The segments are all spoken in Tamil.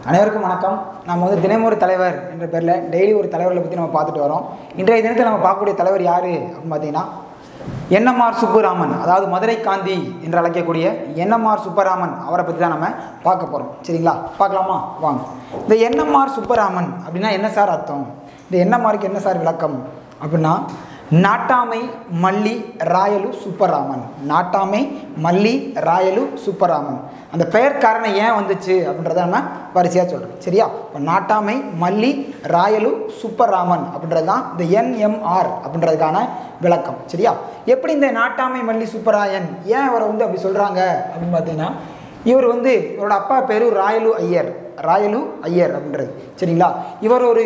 அனைவருக்கும் வணக்கம் நம்ம வந்து தினமும் ஒரு தலைவர் என்ற பேரில் டெய்லி ஒரு தலைவர்களை பற்றி நம்ம பார்த்துட்டு வரோம் இன்றைய தினத்தில் நம்ம பார்க்கக்கூடிய தலைவர் யார் அப்படின்னு பார்த்தீங்கன்னா என்எம்ஆர் சுப்புராமன் அதாவது மதுரை காந்தி என்று அழைக்கக்கூடிய என்எம்ஆர் சுப்பராமன் அவரை பற்றி தான் நம்ம பார்க்க போகிறோம் சரிங்களா பார்க்கலாமா வாங்க இந்த என்எம்ஆர் சுப்பராமன் அப்படின்னா என்ன சார் அர்த்தம் இந்த என்எம்ஆருக்கு என்ன சார் விளக்கம் அப்படின்னா நாட்டாமை மல்லி ராயலு சுப்பராமன் நாட்டாமை மல்லி ராயலு சுப்பராமன் அந்த பெயர் காரணம் ஏன் வந்துச்சு அப்படின்றத நம்ம வரிசையாக சொல்கிறோம் சரியா இப்போ நாட்டாமை மல்லி ராயலு சுப்பராமன் அப்படின்றது தான் இந்த என்எம்ஆர் அப்படின்றதுக்கான விளக்கம் சரியா எப்படி இந்த நாட்டாமை மல்லி சுப்பராயன் ஏன் அவரை வந்து அப்படி சொல்கிறாங்க அப்படின்னு பார்த்தீங்கன்னா இவர் வந்து இவரோட அப்பா பேர் ராயலு ஐயர் ராயலு ஐயர் அப்படின்றது சரிங்களா இவர் ஒரு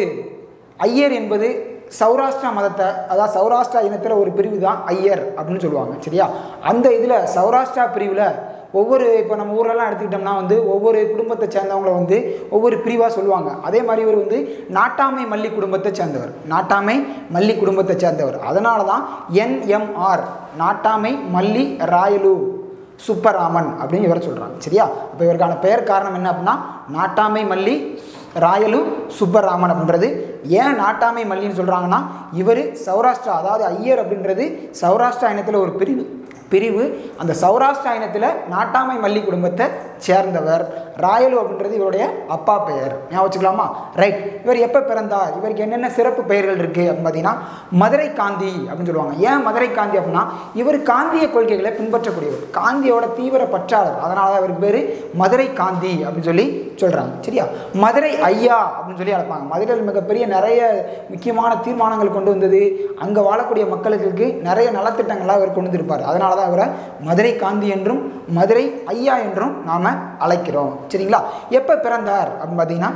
ஐயர் என்பது சௌராஷ்டிரா மதத்தை அதாவது சௌராஷ்டிரா இனத்தில் ஒரு பிரிவு தான் ஐயர் அப்படின்னு சொல்லுவாங்க சரியா அந்த இதில் சௌராஷ்டிரா பிரிவில் ஒவ்வொரு இப்போ நம்ம ஊரெல்லாம் எடுத்துக்கிட்டோம்னா வந்து ஒவ்வொரு குடும்பத்தை சேர்ந்தவங்கள வந்து ஒவ்வொரு பிரிவாக சொல்லுவாங்க அதே மாதிரி இவர் வந்து நாட்டாமை மல்லி குடும்பத்தை சேர்ந்தவர் நாட்டாமை மல்லி குடும்பத்தை சேர்ந்தவர் அதனால தான் என்எம்ஆர் நாட்டாமை மல்லி ராயலு சுப்பராமன் அப்படின்னு இவரை சொல்கிறாங்க சரியா அப்போ இவருக்கான பெயர் காரணம் என்ன அப்படின்னா நாட்டாமை மல்லி ராயலு சுப்பராமன் அப்படின்றது ஏன் நாட்டாமை மல்லின்னு சொல்கிறாங்கன்னா இவர் சௌராஷ்டிரா அதாவது ஐயர் அப்படின்றது சௌராஷ்டிரா இனத்தில் ஒரு பிரிவு பிரிவு அந்த சௌராஷ்டிரா இனத்தில் நாட்டாமை மல்லி குடும்பத்தை சேர்ந்தவர் ராயலு அப்படின்றது இவருடைய அப்பா பெயர் ஞாபகம் வச்சுக்கலாமா ரைட் இவர் எப்போ பிறந்தார் இவருக்கு என்னென்ன சிறப்பு பெயர்கள் இருக்குது அப்படின்னு பார்த்தீங்கன்னா மதுரை காந்தி அப்படின்னு சொல்லுவாங்க ஏன் மதுரை காந்தி அப்படின்னா இவர் காந்திய கொள்கைகளை பின்பற்றக்கூடியவர் காந்தியோட தீவிர பற்றாளர் அதனால தான் இவருக்கு பேர் மதுரை காந்தி அப்படின்னு சொல்லி சொல்கிறாங்க சரியா மதுரை ஐயா அப்படின்னு சொல்லி அழைப்பாங்க மதுரையில் மிகப்பெரிய நிறைய முக்கியமான தீர்மானங்கள் கொண்டு வந்தது அங்கே வாழக்கூடிய மக்களுக்கு நிறைய நலத்திட்டங்களாக இவர் கொண்டு வந்திருப்பார் அதனால தான் இவரை மதுரை காந்தி என்றும் மதுரை ஐயா என்றும் நாம் அழைக்கிறோம் சரிங்களா எப்போ பிறந்தார் அப்படின்னு பார்த்தீங்கன்னா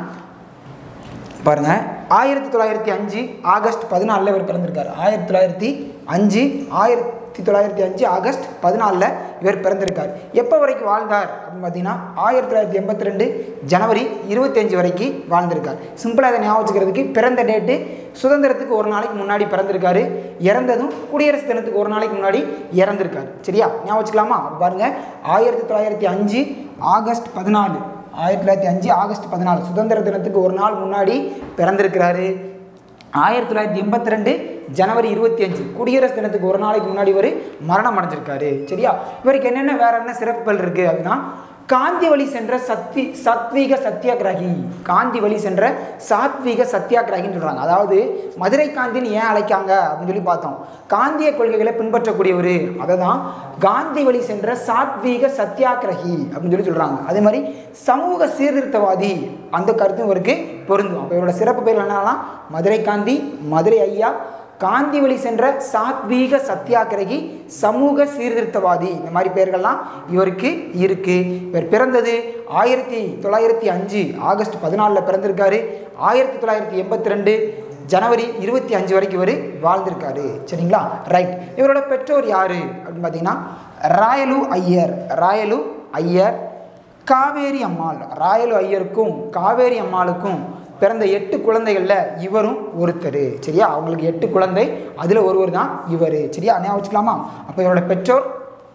பாருங்க ஆயிரத்தி தொள்ளாயிரத்தி அஞ்சு ஆகஸ்ட் பதினாலில் இவர் பிறந்திருக்கார் ஆயிரத்தி தொள்ளாயிரத்தி அஞ்சு ஆயிரத்தி தொள்ளாயிரத்தி அஞ்சு ஆகஸ்ட் பதினாலில் இவர் பிறந்திருக்கார் எப்போ வரைக்கும் வாழ்ந்தார் அப்படின்னு பார்த்தீங்கன்னா ஆயிரத்தி தொள்ளாயிரத்தி எண்பத்தி ரெண்டு ஜனவரி இருபத்தஞ்சு வரைக்கும் வாழ்ந்திருக்கார் சிம்பிளாக அதை ஞாபகம் வச்சுக்கிறதுக்கு பிறந்த டேட்டு சுதந்திரத்துக்கு ஒரு நாளைக்கு முன்னாடி பிறந்திருக்காரு இறந்ததும் குடியரசு தினத்துக்கு ஒரு நாளைக்கு முன்னாடி இறந்திருக்காரு சரியா ஞாபகம் வச்சுக்கலாமா அப்ப பாருங்க ஆயிரத்தி தொள்ளாயிரத்தி அஞ்சு ஆகஸ்ட் பதினாலு ஆயிரத்தி தொள்ளாயிரத்தி அஞ்சு ஆகஸ்ட் பதினாலு சுதந்திர தினத்துக்கு ஒரு நாள் முன்னாடி பிறந்திருக்கிறாரு ஆயிரத்தி தொள்ளாயிரத்தி எண்பத்தி ரெண்டு ஜனவரி இருபத்தி அஞ்சு குடியரசு தினத்துக்கு ஒரு நாளைக்கு முன்னாடி இவர் மரணம் அடைஞ்சிருக்காரு சரியா இவருக்கு என்னென்ன வேற என்ன சிறப்புகள் இருக்குது அப்படின்னா காந்தி வழி சென்ற சக்தி சத்வீக சத்தியாகிரகி காந்தி வழி சென்ற சாத்வீக சத்தியாகிரகின்னு சொல்கிறாங்க அதாவது மதுரை காந்தின்னு ஏன் அழைக்காங்க அப்படின்னு சொல்லி பார்த்தோம் காந்திய கொள்கைகளை பின்பற்றக்கூடியவர் அதை தான் காந்தி வழி சென்ற சாத்வீக சத்தியாகிரகி அப்படின்னு சொல்லி சொல்கிறாங்க அதே மாதிரி சமூக சீர்திருத்தவாதி அந்த கருத்தும் இவருக்கு பொருந்தும் அப்போ இவரோட சிறப்பு பேர் என்னன்னா மதுரை காந்தி மதுரை ஐயா காந்தி வழி சென்ற சாத்வீக சத்தியாகிரகி சமூக சீர்திருத்தவாதி இந்த மாதிரி பெயர்கள்லாம் இவருக்கு இருக்கு இவர் பிறந்தது ஆயிரத்தி தொள்ளாயிரத்தி அஞ்சு ஆகஸ்ட் பதினாலில் பிறந்திருக்காரு ஆயிரத்தி தொள்ளாயிரத்தி எண்பத்தி ரெண்டு ஜனவரி இருபத்தி அஞ்சு வரைக்கும் இவர் வாழ்ந்திருக்காரு சரிங்களா ரைட் இவரோட பெற்றோர் யார் அப்படின்னு பார்த்தீங்கன்னா ராயலு ஐயர் ராயலு ஐயர் காவேரி அம்மாள் ராயலு ஐயருக்கும் காவேரி அம்மாளுக்கும் பிறந்த எட்டு குழந்தைகளில் இவரும் ஒருத்தர் சரியா அவங்களுக்கு எட்டு குழந்தை அதில் ஒருவர் தான் இவர் சரியா ஞாபகம் வச்சுக்கலாமா அப்போ இவரோட பெற்றோர்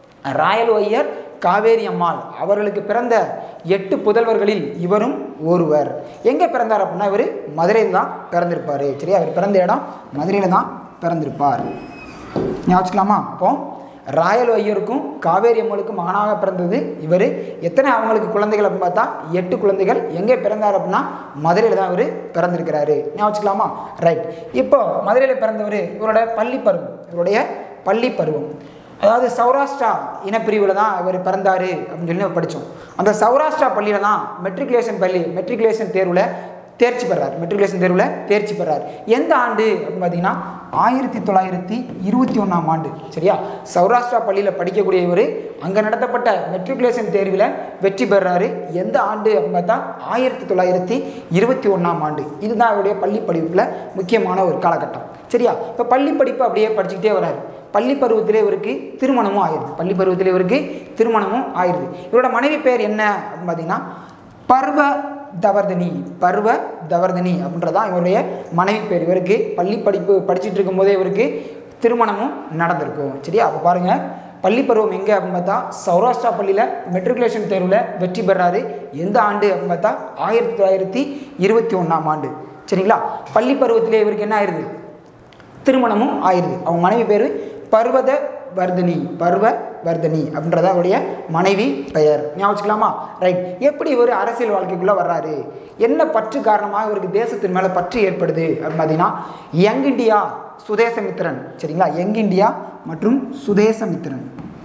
ராயலு ஐயர் காவேரி அம்மாள் அவர்களுக்கு பிறந்த எட்டு புதல்வர்களில் இவரும் ஒருவர் எங்கே பிறந்தார் அப்படின்னா இவர் மதுரையில் தான் பிறந்திருப்பார் சரியா அவர் பிறந்த இடம் மதுரையில் தான் பிறந்திருப்பார் ஞாபகம் வச்சுக்கலாமா அப்போ ராயல் ஐயருக்கும் காவேரி அம்மனுக்கும் மகனாக பிறந்தது இவர் எத்தனை அவங்களுக்கு குழந்தைகள் அப்படின்னு பார்த்தா எட்டு குழந்தைகள் எங்கே பிறந்தார் அப்படின்னா மதுரையில் தான் இவர் பிறந்திருக்கிறாரு ஞாபகம் வச்சுக்கலாமா ரைட் இப்போ மதுரையில் பிறந்தவர் இவரோட பள்ளி பருவம் இவருடைய பள்ளி பருவம் அதாவது சௌராஷ்டிரா இனப்பிரிவில் தான் இவர் பிறந்தார் அப்படின்னு சொல்லி நம்ம படித்தோம் அந்த சௌராஷ்டிரா பள்ளியில் தான் மெட்ரிகுலேஷன் பள்ளி மெட்ரிகுலேஷன் தேர்வில் தேர்ச்சி பெறார் மெட்ரிகுலேஷன் தேர்வில் தேர்ச்சி பெறார் எந்த ஆண்டு அப்படின்னு பார்த்தீங்கன்னா ஆயிரத்தி தொள்ளாயிரத்தி இருபத்தி ஒன்றாம் ஆண்டு சரியா சௌராஷ்டிரா பள்ளியில் படிக்கக்கூடிய இவர் அங்கே நடத்தப்பட்ட மெட்ரிகுலேஷன் தேர்வில் வெற்றி பெறாரு எந்த ஆண்டு அப்படின்னு பார்த்தா ஆயிரத்தி தொள்ளாயிரத்தி இருபத்தி ஒன்றாம் ஆண்டு இதுதான் அவருடைய பள்ளி படிப்பில் முக்கியமான ஒரு காலகட்டம் சரியா இப்போ பள்ளி படிப்பு அப்படியே படிச்சுக்கிட்டே வராரு பள்ளி பருவத்திலே இவருக்கு திருமணமும் ஆயிடுது பள்ளி பருவத்திலே இவருக்கு திருமணமும் ஆயிடுது இவரோட மனைவி பேர் என்ன அப்படின்னு பார்த்தீங்கன்னா பர்வ தவர்தனி பர்வ தவர்தனி அப்படின்றதான் இவருடைய மனைவி பேர் இவருக்கு பள்ளி படிப்பு படிச்சுட்டு இருக்கும்போதே இவருக்கு திருமணமும் நடந்திருக்கும் சரியா அப்போ பாருங்கள் பள்ளி பருவம் எங்கே அப்படின்னு பார்த்தா சௌராஷ்டிரா பள்ளியில் மெட்ரிகுலேஷன் தேர்வில் வெற்றி பெறாரு எந்த ஆண்டு அப்படின்னு பார்த்தா ஆயிரத்தி தொள்ளாயிரத்தி இருபத்தி ஒன்றாம் ஆண்டு சரிங்களா பள்ளி பருவத்திலே இவருக்கு என்ன ஆயிருது திருமணமும் ஆயிடுது அவங்க மனைவி பேர் பர்வத வர்தினி பர்வ வர்தினி அப்படின்றத அவருடைய மனைவி பெயர் ஞாபகம் வச்சுக்கலாமா ரைட் எப்படி இவர் அரசியல் வாழ்க்கைக்குள்ளே வர்றாரு என்ன பற்று காரணமாக இவருக்கு தேசத்தின் மேலே பற்று ஏற்படுது அப்படின்னு பார்த்தீங்கன்னா யங் இந்தியா சுதேசமித்திரன் சரிங்களா யங் இந்தியா மற்றும் சுதேசமித்திரன்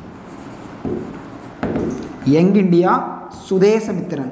யங் இந்தியா சுதேசமித்திரன்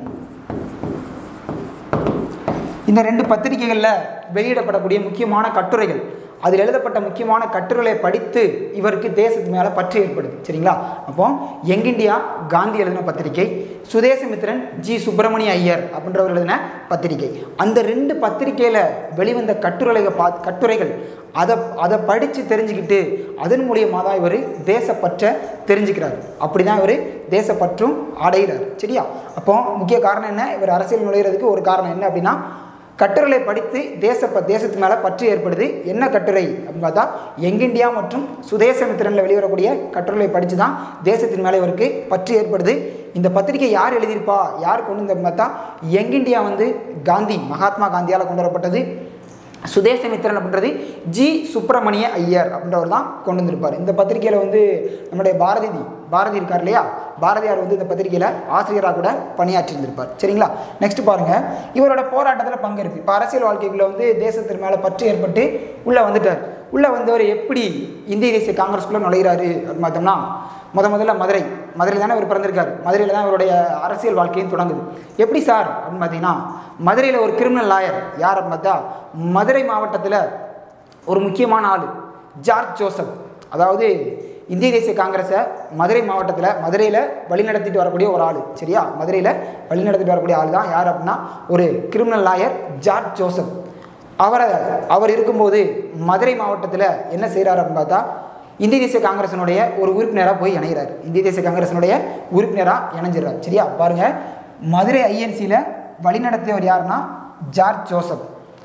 இந்த ரெண்டு பத்திரிகைகளில் வெளியிடப்படக்கூடிய முக்கியமான கட்டுரைகள் அதில் எழுதப்பட்ட முக்கியமான கட்டுரைகளை படித்து இவருக்கு தேசத்து மேலே பற்று ஏற்படுது சரிங்களா அப்போ யங் இந்தியா காந்தி எழுதின பத்திரிகை சுதேசமித்திரன் ஜி சுப்பிரமணிய ஐயர் அப்படின்றவர் எழுதின பத்திரிகை அந்த ரெண்டு பத்திரிகையில் வெளிவந்த கட்டுரைகளை பா கட்டுரைகள் அதை அதை படித்து தெரிஞ்சுக்கிட்டு அதன் மூலியமாக தான் இவர் தேசப்பற்றை தெரிஞ்சுக்கிறார் அப்படி தான் இவர் தேசப்பற்றும் அடைகிறார் சரியா அப்போ முக்கிய காரணம் என்ன இவர் அரசியல் நுழையிறதுக்கு ஒரு காரணம் என்ன அப்படின்னா கட்டுரைகளை படித்து தேச ப தேசத்து மேலே பற்று ஏற்படுது என்ன கட்டுரை அப்படின்னு பார்த்தா யங் இந்தியா மற்றும் சுதேசமித்திரனில் வெளிவரக்கூடிய கட்டுரைகளை படித்து தான் தேசத்தின் மேலே இவருக்கு பற்று ஏற்படுது இந்த பத்திரிகை யார் எழுதியிருப்பா யார் கொண்டு வந்து பார்த்தா யங் இந்தியா வந்து காந்தி மகாத்மா காந்தியால் கொண்டு வரப்பட்டது சுதேசமித்திரன் அப்படின்றது ஜி சுப்பிரமணிய ஐயர் அப்படின்றவர் தான் கொண்டு வந்திருப்பார் இந்த பத்திரிகையில் வந்து நம்முடைய பாரதி பாரதி இருக்கார் இல்லையா பாரதியார் வந்து இந்த பத்திரிகையில் ஆசிரியராக கூட பணியாற்றியிருந்திருப்பார் சரிங்களா நெக்ஸ்ட் பாருங்கள் இவரோட போராட்டத்தில் பங்கேற்பு இப்போ அரசியல் வாழ்க்கைக்குள்ள வந்து தேசத்தின் மேலே பற்று ஏற்பட்டு உள்ளே வந்துட்டார் உள்ளே வந்தவர் எப்படி இந்திய தேசிய காங்கிரஸ்குள்ளே நுழைகிறாரு அப்படின்னு பார்த்தோம்னா முத முதல்ல மதுரை மதுரையில் தானே இவர் பிறந்திருக்காரு மதுரையில் தான் இவருடைய அரசியல் வாழ்க்கையும் தொடங்குது எப்படி சார் அப்படின்னு பார்த்தீங்கன்னா மதுரையில் ஒரு கிரிமினல் லாயர் யார் அப்படின்னு பார்த்தா மதுரை மாவட்டத்தில் ஒரு முக்கியமான ஆள் ஜார்ஜ் ஜோசப் அதாவது இந்திய தேசிய காங்கிரஸை மதுரை மாவட்டத்தில் மதுரையில் வழிநடத்திட்டு வரக்கூடிய ஒரு ஆள் சரியா மதுரையில் வழிநடத்திட்டு வரக்கூடிய ஆள் தான் யார் அப்படின்னா ஒரு கிரிமினல் லாயர் ஜார்ஜ் ஜோசப் அவரை அவர் இருக்கும்போது மதுரை மாவட்டத்தில் என்ன செய்கிறார் அப்படின்னு பார்த்தா இந்திய தேசிய காங்கிரசினுடைய ஒரு உறுப்பினராக போய் இணைகிறார் இந்திய தேசிய காங்கிரசினுடைய உறுப்பினராக இணைஞ்சிடறார் சரியா பாருங்க மதுரை ஐஎன்சியில் வழிநடத்தியவர் யாருன்னா ஜார்ஜ் ஜோசப்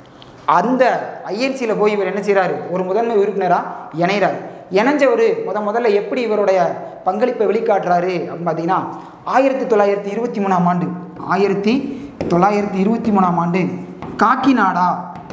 அந்த ஐஎன்சியில் போய் இவர் என்ன செய்கிறாரு ஒரு முதன்மை உறுப்பினராக இணைகிறார் இணைஞ்சவர் முத முதல்ல எப்படி இவருடைய பங்களிப்பை வெளிக்காட்டுறாரு அப்படின்னு பார்த்தீங்கன்னா ஆயிரத்தி தொள்ளாயிரத்தி இருபத்தி மூணாம் ஆண்டு ஆயிரத்தி தொள்ளாயிரத்தி இருபத்தி மூணாம் ஆண்டு காக்கிநாடா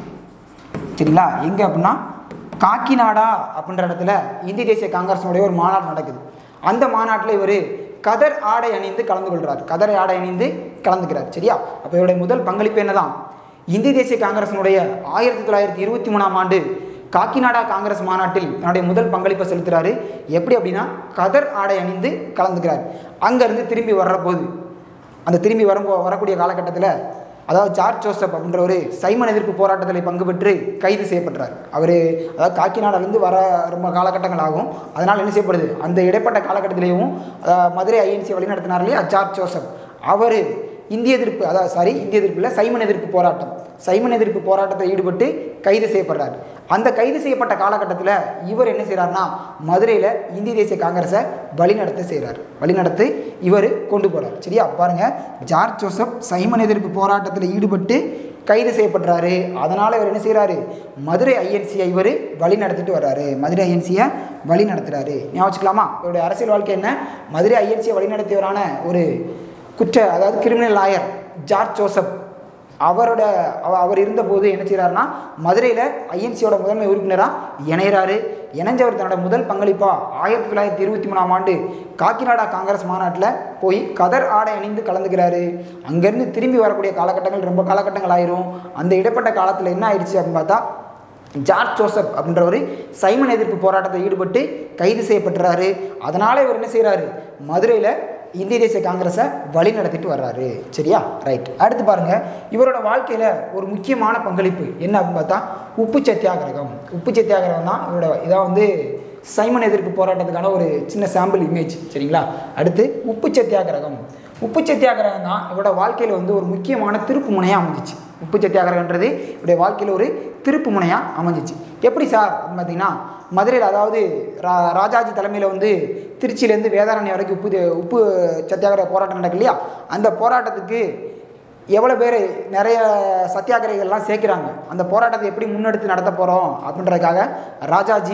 சரிங்களா எங்கே அப்படின்னா காக்கிநாடா அப்படின்ற இடத்துல இந்திய தேசிய காங்கிரஸினுடைய ஒரு மாநாடு நடக்குது அந்த மாநாட்டில் இவர் கதர் ஆடை அணிந்து கலந்து கொள்கிறார் கதர் ஆடை அணிந்து கலந்துக்கிறார் சரியா அப்போ இவருடைய முதல் பங்களிப்பு என்னதான் இந்திய தேசிய காங்கிரஸினுடைய ஆயிரத்தி தொள்ளாயிரத்தி இருபத்தி மூணாம் ஆண்டு காக்கிநாடா காங்கிரஸ் மாநாட்டில் தன்னுடைய முதல் பங்களிப்பை செலுத்துறாரு எப்படி அப்படின்னா கதர் ஆடை அணிந்து கலந்துக்கிறார் அங்கேருந்து திரும்பி வர்ற போது அந்த திரும்பி வரும்போ வரக்கூடிய காலகட்டத்தில் அதாவது ஜார்ஜ் ஜோசப் அப்படின்ற ஒரு சைமன் எதிர்ப்பு போராட்டத்தில் பங்கு பெற்று கைது செய்யப்படுறார் அவர் அதாவது காக்கிநாடாலேருந்து வர ரொம்ப காலகட்டங்கள் ஆகும் அதனால் என்ன செய்யப்படுது அந்த இடைப்பட்ட காலகட்டத்திலேயும் அஹ், மதுரை ஐஎன்சி வழிநடத்தினார் இல்லையா ஜார்ஜ் ஜோசப் அவர் இந்திய எதிர்ப்பு அதாவது சாரி இந்திய எதிர்ப்பு இல்லை சைமன் எதிர்ப்பு போராட்டம் சைமன் எதிர்ப்பு போராட்டத்தில் ஈடுபட்டு கைது செய்யப்படுறார் அந்த கைது செய்யப்பட்ட காலகட்டத்தில் இவர் என்ன செய்கிறார்னா மதுரையில் இந்திய தேசிய காங்கிரஸை வழிநடத்த செய்கிறார் வழிநடத்தி இவர் கொண்டு போகிறார் சரியா பாருங்க ஜார்ஜ் ஜோசப் சைமன் எதிர்ப்பு போராட்டத்தில் ஈடுபட்டு கைது செய்யப்படுறாரு அதனால் இவர் என்ன செய்கிறாரு மதுரை ஐஎன்சியை இவர் வழி நடத்திட்டு வர்றாரு மதுரை ஐஎன்சியை வழி நடத்துகிறாரு ஞாபகம் வச்சுக்கலாமா இவருடைய அரசியல் வாழ்க்கை என்ன மதுரை ஐஎன்சியை வழி நடத்தியவரான ஒரு குற்ற அதாவது கிரிமினல் லாயர் ஜார்ஜ் ஜோசப் அவரோட அவ- அவர் இருந்தபோது என்ன செய்கிறாருன்னா மதுரையில் ஐஎன்சியோட முதன்மை உறுப்பினராக இணைகிறாரு இணைஞ்சவர் தன்னோட முதல் பங்களிப்பாக ஆயிரத்தி தொள்ளாயிரத்தி இருபத்தி மூணாம் ஆண்டு காக்கிநாடா காங்கிரஸ் மாநாட்டில் போய் கதர் ஆடை அணிந்து கலந்துக்கிறாரு அங்கேருந்து திரும்பி வரக்கூடிய காலகட்டங்கள் ரொம்ப காலகட்டங்கள் ஆயிரும் அந்த இடைப்பட்ட காலத்தில் என்ன ஆயிடுச்சு அப்படின்னு பார்த்தா ஜார்ஜ் ஜோசப் அப்படின்றவர் சைமன் எதிர்ப்பு போராட்டத்தில் ஈடுபட்டு கைது செய்யப்பட்டுறாரு அதனால் இவர் என்ன செய்கிறாரு மதுரையில் இந்திய தேசிய காங்கிரஸை வழி நடத்திட்டு வர்றாரு சரியா ரைட் அடுத்து பாருங்க இவரோட வாழ்க்கையில் ஒரு முக்கியமான பங்களிப்பு என்ன அப்படின்னு பார்த்தா உப்பு சத்தியாகிரகம் உப்பு சத்தியாகிரகம் தான் இவரோட இதான் வந்து சைமன் எதிர்ப்பு போராட்டத்துக்கான ஒரு சின்ன சாம்பிள் இமேஜ் சரிங்களா அடுத்து உப்பு சத்தியாகிரகம் உப்பு சத்தியாகிரகம் தான் இவரோட வாழ்க்கையில் வந்து ஒரு முக்கியமான திருப்பு முனையாக அமைஞ்சிச்சு உப்பு சத்தியாகிரகன்றது இவருடைய வாழ்க்கையில் ஒரு திருப்பு முனையாக அமைஞ்சிச்சு எப்படி சார் அப்படின்னு பார்த்தீங்கன்னா மதுரையில் அதாவது ரா ராஜாஜி தலைமையில் வந்து திருச்சியிலேருந்து வேதாரண்யம் வரைக்கும் உப்பு தே- உப்பு சத்தியாகிரக போராட்டம் நடக்கு இல்லையா அந்த போராட்டத்துக்கு எவ்வளோ பேர் நிறைய சத்தியாகிரகிகள்லாம் சேர்க்குறாங்க அந்த போராட்டத்தை எப்படி முன்னெடுத்து நடத்த போகிறோம் அப்படின்றதுக்காக ராஜாஜி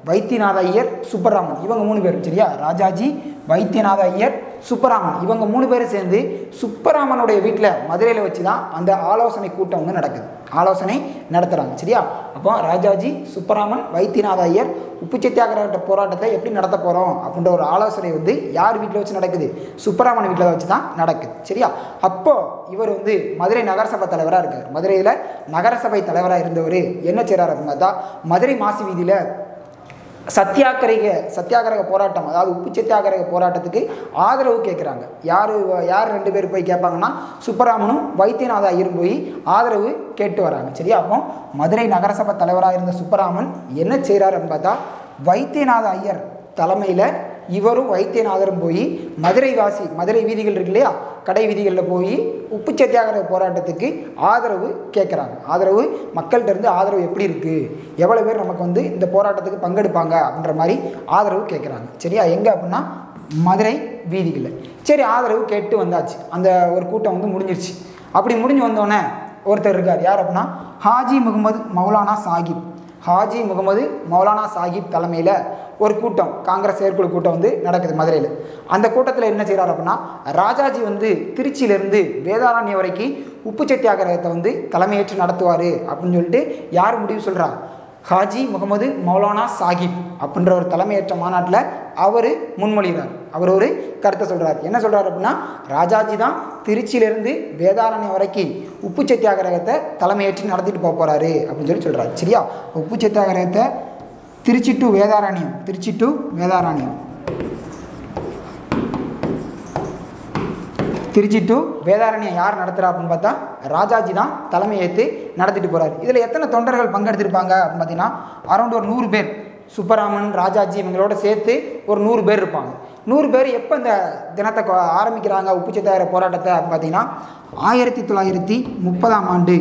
வைத்தியநாத ஐயர் சுப்பராமன் இவங்க மூணு பேரும் சரியா ராஜாஜி வைத்தியநாத ஐயர் சுப்பராமன் இவங்க மூணு பேரும் சேர்ந்து சுப்பராமனுடைய வீட்டில் மதுரையில் வச்சு தான் அந்த ஆலோசனை கூட்டம் வந்து நடக்குது ஆலோசனை நடத்துகிறாங்க சரியா அப்போ ராஜாஜி சுப்பராமன் வைத்தியநாத ஐயர் உப்பு சத்தியாகிரக போராட்டத்தை எப்படி நடத்த போகிறோம் அப்படின்ற ஒரு ஆலோசனை வந்து யார் வீட்டில் வச்சு நடக்குது சுப்பராமன் வீட்டில் வச்சு தான் நடக்குது சரியா அப்போ இவர் வந்து மதுரை நகரசபை தலைவராக இருக்கார் மதுரையில் நகரசபை தலைவராக இருந்தவர் என்ன செய்கிறார் அப்படின்னு பார்த்தா மதுரை மாசி வீதியில் சத்தியாகிரக சத்தியாகிரக போராட்டம் அதாவது உப்பு சத்தியாகிரக போராட்டத்துக்கு ஆதரவு கேட்குறாங்க யார் யார் ரெண்டு பேர் போய் கேட்பாங்கன்னா சுப்பராமனும் வைத்தியநாத ஐயரும் போய் ஆதரவு கேட்டு வராங்க சரியா அப்போ மதுரை நகரசபை தலைவராக இருந்த சுப்பராமன் என்ன செய்கிறாரு அப்படின்னு பார்த்தா வைத்தியநாத ஐயர் தலைமையில் இவரும் வைத்தியநாதரும் போய் மதுரை வாசி மதுரை வீதிகள் இருக்கு இல்லையா கடை வீதிகளில் போய் உப்பு சத்தியாகிரக போராட்டத்துக்கு ஆதரவு கேட்குறாங்க ஆதரவு மக்கள்கிட்ட இருந்து ஆதரவு எப்படி இருக்குது எவ்வளோ பேர் நமக்கு வந்து இந்த போராட்டத்துக்கு பங்கெடுப்பாங்க அப்படின்ற மாதிரி ஆதரவு கேட்குறாங்க சரியா எங்கே அப்படின்னா மதுரை வீதிகளில் சரி ஆதரவு கேட்டு வந்தாச்சு அந்த ஒரு கூட்டம் வந்து முடிஞ்சிருச்சு அப்படி முடிஞ்சு வந்தோடனே ஒருத்தர் இருக்கார் யார் அப்படின்னா ஹாஜி முகமது மௌலானா சாஹிப் ஹாஜி முகமது மௌலானா சாஹிப் தலைமையில் ஒரு கூட்டம் காங்கிரஸ் செயற்குழு கூட்டம் வந்து நடக்குது மதுரையில் அந்த கூட்டத்தில் என்ன செய்கிறார் அப்படின்னா ராஜாஜி வந்து திருச்சியிலேருந்து வேதாரண்யம் வரைக்கும் உப்பு சத்தியாகிரகத்தை வந்து தலைமையேற்று நடத்துவார் அப்படின்னு சொல்லிட்டு யார் முடிவு சொல்கிறா ஹாஜி முகமது மௌலானா சாஹிப் அப்படின்ற ஒரு தலைமையேற்ற மாநாட்டில் அவர் முன்மொழிகிறார் அவர் ஒரு கருத்தை சொல்கிறார் என்ன சொல்கிறார் அப்படின்னா ராஜாஜி தான் திருச்சியிலேருந்து வேதாரண்யம் வரைக்கும் உப்பு சத்தியாகிரகத்தை தலைமையேற்று நடத்திட்டு போக போகிறாரு அப்படின்னு சொல்லி சொல்கிறார் சரியா உப்பு சத்தியாகிரகத்தை Trichy to Vedaranyam Trichy to Vedaranyam Trichy to Vedaranyam யார் நடத்துகிறா அப்படின்னு பார்த்தா ராஜாஜி தான் தலைமை ஏற்று நடத்திட்டு போகிறார் இதில் எத்தனை தொண்டர்கள் பங்கெடுத்திருப்பாங்க அப்படின்னு பார்த்தீங்கன்னா அரௌண்ட் ஒரு நூறு பேர் சுப்பராமன் ராஜாஜி இவங்களோட சேர்த்து ஒரு நூறு பேர் இருப்பாங்க நூறு பேர் எப்போ இந்த தினத்தை கொ- ஆரம்பிக்கிறாங்க உப்பு சத்தியாகிர போராட்டத்தை அப்படின்னு பார்த்தீங்கன்னா ஆயிரத்தி தொள்ளாயிரத்தி முப்பதாம் ஆண்டு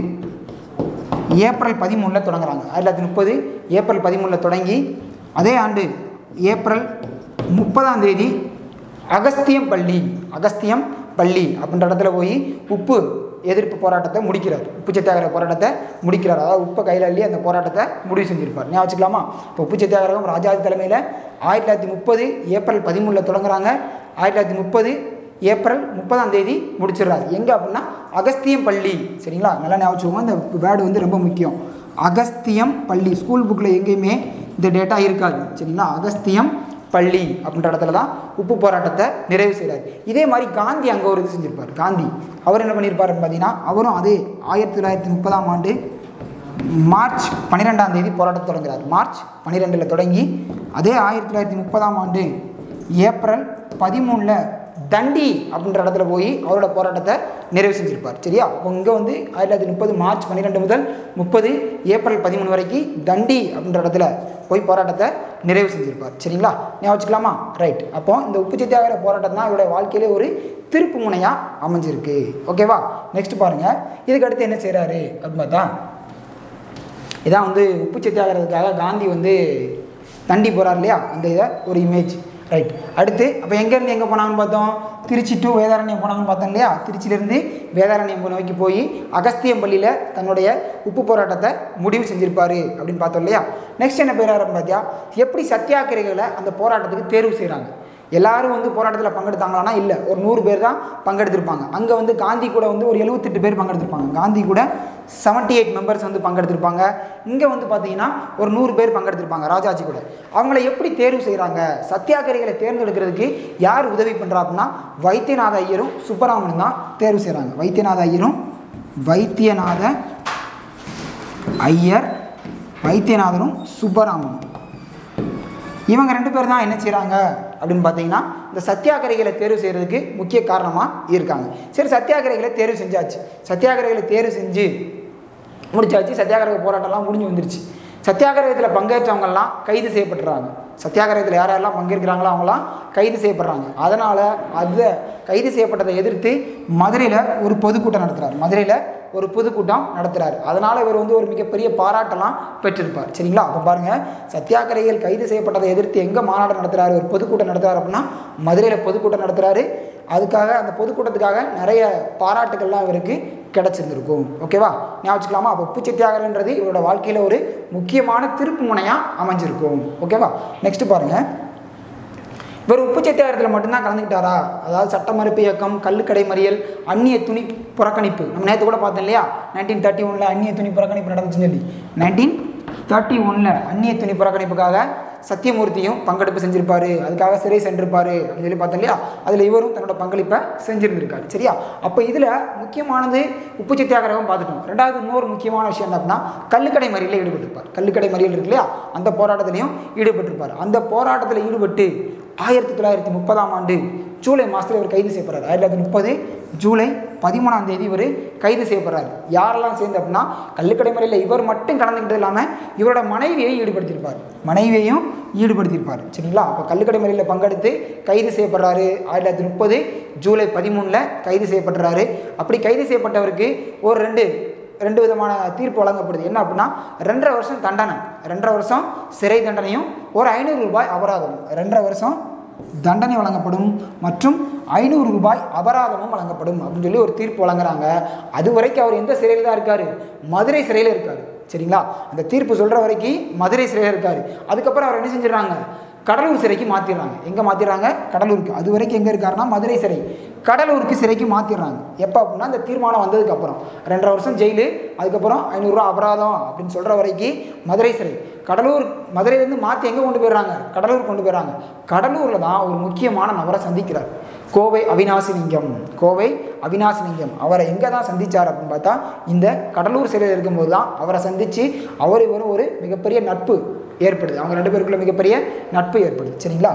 ஏப்ரல் பதிமூணில் தொடங்குறாங்க ஆயிரத்தி தொள்ளாயிரத்தி முப்பது ஏப்ரல் பதிமூணில் தொடங்கி அதே ஆண்டு ஏப்ரல் முப்பதாம் தேதி அகஸ்தியம் பள்ளி அகஸ்தியம் பள்ளி அப்படின்ற இடத்துல போய் உப்பு எதிர்ப்பு போராட்டத்தை முடிக்கிறார் உப்பு சத்தியாகிரக போராட்டத்தை முடிக்கிறார் அதாவது உப்பை கையில் அள்ளி அந்த போராட்டத்தை முடிவு செஞ்சிருப்பார் ஞாபகம் வச்சுக்கலாமா இப்போ உப்பு சத்தியாகிரகம் ராஜாஜி தலைமையில் ஆயிரத்தி தொள்ளாயிரத்தி முப்பது ஏப்ரல் பதிமூணில் தொடங்குறாங்க ஆயிரத்தி தொள்ளாயிரத்தி முப்பது ஏப்ரல் முப்பதாம் தேதி முடிச்சிடுறாரு எங்கே அப்படின்னா அகஸ்தியம் பள்ளி சரிங்களா நல்லா ஞாபகம் வச்சுக்கோங்க இந்த வேர்டு வந்து ரொம்ப முக்கியம் அகஸ்தியம் பள்ளி ஸ்கூல் புக்கில் எங்கேயுமே இந்த டேட்டா இருக்காது சரிங்களா அகஸ்தியம் பள்ளி அப்படின்ற இடத்துல தான் உப்பு போராட்டத்தை நிறைவு செய்கிறார் இதே மாதிரி காந்தி அங்கே ஒரு இது செஞ்சிருப்பார் காந்தி அவர் என்ன பண்ணியிருப்பாருன்னு பார்த்தீங்கன்னா அவரும் அதே ஆயிரத்தி தொள்ளாயிரத்தி முப்பதாம் ஆண்டு மார்ச் பன்னிரெண்டாம் தேதி போராட்டத்தை தொடங்குறார் மார்ச் பன்னிரெண்டில் தொடங்கி அதே ஆயிரத்தி தொள்ளாயிரத்தி முப்பதாம் ஆண்டு ஏப்ரல் பதிமூணில் தண்டி அப்படின்ற இடத்துல போய் அவரோட போராட்டத்தை நிறைவு செஞ்சிருப்பார் சரியா அப்போ இங்கே வந்து ஆயிரத்தி தொள்ளாயிரத்தி முப்பது மார்ச் பன்னிரெண்டு முதல் முப்பது ஏப்ரல் பதிமூணு வரைக்கும் தண்டி அப்படின்ற இடத்துல போய் போராட்டத்தை நிறைவு செஞ்சிருப்பார் சரிங்களா ஞாபகம் வச்சுக்கலாமா ரைட் அப்போ இந்த உப்பு சத்தியாகிர போராட்டம் தான் இவருடைய வாழ்க்கையிலே ஒரு திருப்பு முனையாக அமைஞ்சிருக்கு ஓகேவா நெக்ஸ்ட் பாருங்கள் இதுக்கு அடுத்து என்ன செய்கிறாரு அப்படின்னு பார்த்தா இதான் வந்து உப்பு சத்தியாகிறதுக்காக காந்தி வந்து தண்டி போகிறார் இல்லையா அந்த இதை ஒரு இமேஜ் ரைட் அடுத்து அப்போ எங்கேருந்து எங்கே போனாங்கன்னு பார்த்தோம் திருச்சி டு வேதாரண்யம் போனாங்கன்னு பார்த்தோம் இல்லையா திருச்சியிலேருந்து வேதாரண்யம் நோக்கி போய் அகஸ்தியம் பள்ளியில் தன்னுடைய உப்பு போராட்டத்தை முடிவு செஞ்சிருப்பாரு அப்படின்னு பார்த்தோம் இல்லையா நெக்ஸ்ட் என்ன பேராரம் பார்த்தியா எப்படி சத்தியாகிரகிகளை அந்த போராட்டத்துக்கு தேர்வு செய்கிறாங்க எல்லாரும் வந்து போராட்டத்தில் பங்கெடுத்தாங்களான்னா இல்லை ஒரு நூறு பேர் தான் பங்கெடுத்திருப்பாங்க அங்கே வந்து காந்தி கூட வந்து ஒரு எழுபத்தெட்டு பேர் பங்கெடுத்திருப்பாங்க காந்தி கூட செவன்ட்டி எயிட் மெம்பர்ஸ் வந்து பங்கெடுத்திருப்பாங்க இங்கே வந்து பார்த்தீங்கன்னா ஒரு நூறு பேர் பங்கெடுத்திருப்பாங்க ராஜாஜி கூட அவங்கள எப்படி தேர்வு செய்கிறாங்க சத்தியாகிரிகளை தேர்ந்தெடுக்கிறதுக்கு யார் உதவி பண்ணுறா அப்படின்னா வைத்தியநாத ஐயரும் சுப்பராமனும் தான் தேர்வு செய்கிறாங்க வைத்தியநாத ஐயரும் வைத்தியநாத ஐயர் வைத்தியநாதனும் சுப்பராமனும் இவங்க ரெண்டு பேர் தான் என்ன செய்கிறாங்க அப்படின்னு பார்த்தீங்கன்னா இந்த சத்தியாகிரகிகளை தேர்வு செய்கிறதுக்கு முக்கிய காரணமாக இருக்காங்க சரி சத்தியாகிரகிகளை தேர்வு செஞ்சாச்சு சத்தியாகிரகிகளை தேர்வு செஞ்சு முடிச்சாச்சு சத்தியாகிரக போராட்டம்லாம் முடிஞ்சு வந்துருச்சு சத்தியாகிரகத்தில் பங்கேற்றவங்கெல்லாம் கைது செய்யப்பட்டுறாங்க சத்தியாகிரகத்தில் யார் யாரெல்லாம் பங்கேற்கிறாங்களோ அவங்களாம் கைது செய்யப்படுறாங்க அதனால் அதை கைது செய்யப்பட்டதை எதிர்த்து மதுரையில் ஒரு பொதுக்கூட்டம் நடத்துகிறார் மதுரையில் ஒரு பொதுக்கூட்டம் நடத்துகிறார் அதனால் இவர் வந்து ஒரு மிகப்பெரிய பாராட்டெல்லாம் பெற்றிருப்பார் சரிங்களா அப்போ பாருங்கள் சத்தியாகிரகிகள் கைது செய்யப்பட்டதை எதிர்த்து எங்கே மாநாடு நடத்துகிறாரு ஒரு பொதுக்கூட்டம் நடத்துகிறாரு அப்படின்னா மதுரையில் பொதுக்கூட்டம் நடத்துகிறாரு அதுக்காக அந்த பொதுக்கூட்டத்துக்காக நிறைய பாராட்டுகள்லாம் இவருக்கு கிடச்சிருந்துருக்கும் ஓகேவா ஞாபகம் வச்சுக்கலாமா அப்போ உப்பு சத்தியாகிரகன்றது இவரோட வாழ்க்கையில் ஒரு முக்கியமான திருப்பு முனையாக அமைஞ்சிருக்கும் ஓகேவா நெக்ஸ்ட் பாருங்கள் இவர் உப்பு சத்தியாகிரகத்தில் மட்டும்தான் கலந்துக்கிட்டாரா அதாவது சட்ட மறுப்பு இயக்கம் கல்லுக்கடை மறியல் அந்நிய துணி புறக்கணிப்பு நம்ம நேற்று கூட பார்த்தோம் இல்லையா நைன்டீன் தேர்ட்டி ஒனில் அந்நிய துணி புறக்கணிப்பு நடந்துச்சுன்னு சொல்லி நைன்டீன் தேர்ட்டி ஒனில் அந்நிய துணி புறக்கணிப்புக்காக சத்தியமூர்த்தியும் பங்கெடுப்பு செஞ்சிருப்பாரு அதுக்காக சிறை சென்றிருப்பாரு அப்படின்னு சொல்லி பார்த்தோம் இல்லையா அதில் இவரும் தன்னோட பங்களிப்பை செஞ்சிருந்திருக்காரு சரியா அப்போ இதில் முக்கியமானது உப்பு சத்தியாகிரகம் பார்த்துட்டோம் ரெண்டாவது இன்னொரு முக்கியமான விஷயம் என்ன அப்படின்னா கல்லுக்கடை மறியலில் ஈடுபட்டிருப்பார் கல்லுக்கடை மறியல் இருக்கு இல்லையா அந்த போராட்டத்திலையும் ஈடுபட்டிருப்பார் அந்த போராட்டத்தில் ஈடுபட்டு ஆயிரத்தி தொள்ளாயிரத்தி முப்பதாம் ஆண்டு ஜூலை மாதத்தில் இவர் கைது செய்யப்படுறார் ஆயிரத்தி தொள்ளாயிரத்தி முப்பது ஜூலை பதிமூணாம் தேதி இவர் கைது செய்யப்படுறார் யாரெல்லாம் சேர்ந்து அப்படின்னா கள்ளுக்கடை முறையில் இவர் மட்டும் கலந்துக்கிட்டது இல்லாமல் இவரோட மனைவியை ஈடுபடுத்தியிருப்பார் மனைவியையும் ஈடுபடுத்தியிருப்பார் சரிங்களா அப்போ கள்ளுக்கடை முறையில் பங்கெடுத்து கைது செய்யப்படுறாரு ஆயிரத்தி தொள்ளாயிரத்தி முப்பது ஜூலை பதிமூணில் கைது செய்யப்படுறாரு அப்படி கைது செய்யப்பட்டவருக்கு ஒரு ரெண்டு ரெண்டு விதமான தீர்ப்பு வழங்கப்படுது என்ன அப்படின்னா ரெண்டரை வருஷம் தண்டனை ரெண்டரை வருஷம் சிறை தண்டனையும் ஒரு ஐநூறு ரூபாய் அபராதம் ரெண்டரை வருஷம் தண்டனை வழங்கப்படும் மற்றும் ஐநூறு ரூபாய் அபராதமும் வழங்கப்படும் அப்படின்னு சொல்லி ஒரு தீர்ப்பு வழங்குறாங்க அது வரைக்கும் அவர் எந்த சிறையில் தான் இருக்காரு மதுரை சிறையில் இருக்காரு சரிங்களா அந்த தீர்ப்பு சொல்கிற வரைக்கும் மதுரை சிறையில் இருக்காரு அதுக்கப்புறம் அவர் என்ன செஞ்சிடறாங்க கடலூர் சிறைக்கு மாற்றிடுறாங்க எங்கே மாற்றிடுறாங்க கடலூருக்கு அது வரைக்கும் எங்கே இருக்காருன்னா மதுரை சிறை கடலூருக்கு சிறைக்கு மாற்றிடுறாங்க எப்போ அப்படின்னா அந்த தீர்மானம் வந்ததுக்கப்புறம் ரெண்டரை வருஷம் ஜெயிலு அதுக்கப்புறம் ஐநூறுரூவா அபராதம் அப்படின்னு சொல்கிற வரைக்கும் மதுரை சிறை கடலூர் மதுரையிலேருந்து மாற்றி எங்கே கொண்டு போயிடுறாங்க கடலூர் கொண்டு போயிடுறாங்க கடலூரில் தான் ஒரு முக்கியமான நபரை சந்திக்கிறார் கோவை அவினாசிலிங்கம் கோவை அவினாசிலிங்கம் அவரை எங்கே தான் சந்திச்சார் அப்படின்னு பார்த்தா இந்த கடலூர் சிறையில் இருக்கும்போது தான் அவரை சந்தித்து அவர் இவரும் ஒரு மிகப்பெரிய நட்பு ஏற்படுது அவங்க ரெண்டு பேருக்குள்ள மிகப்பெரிய நட்பு ஏற்படுது சரிங்களா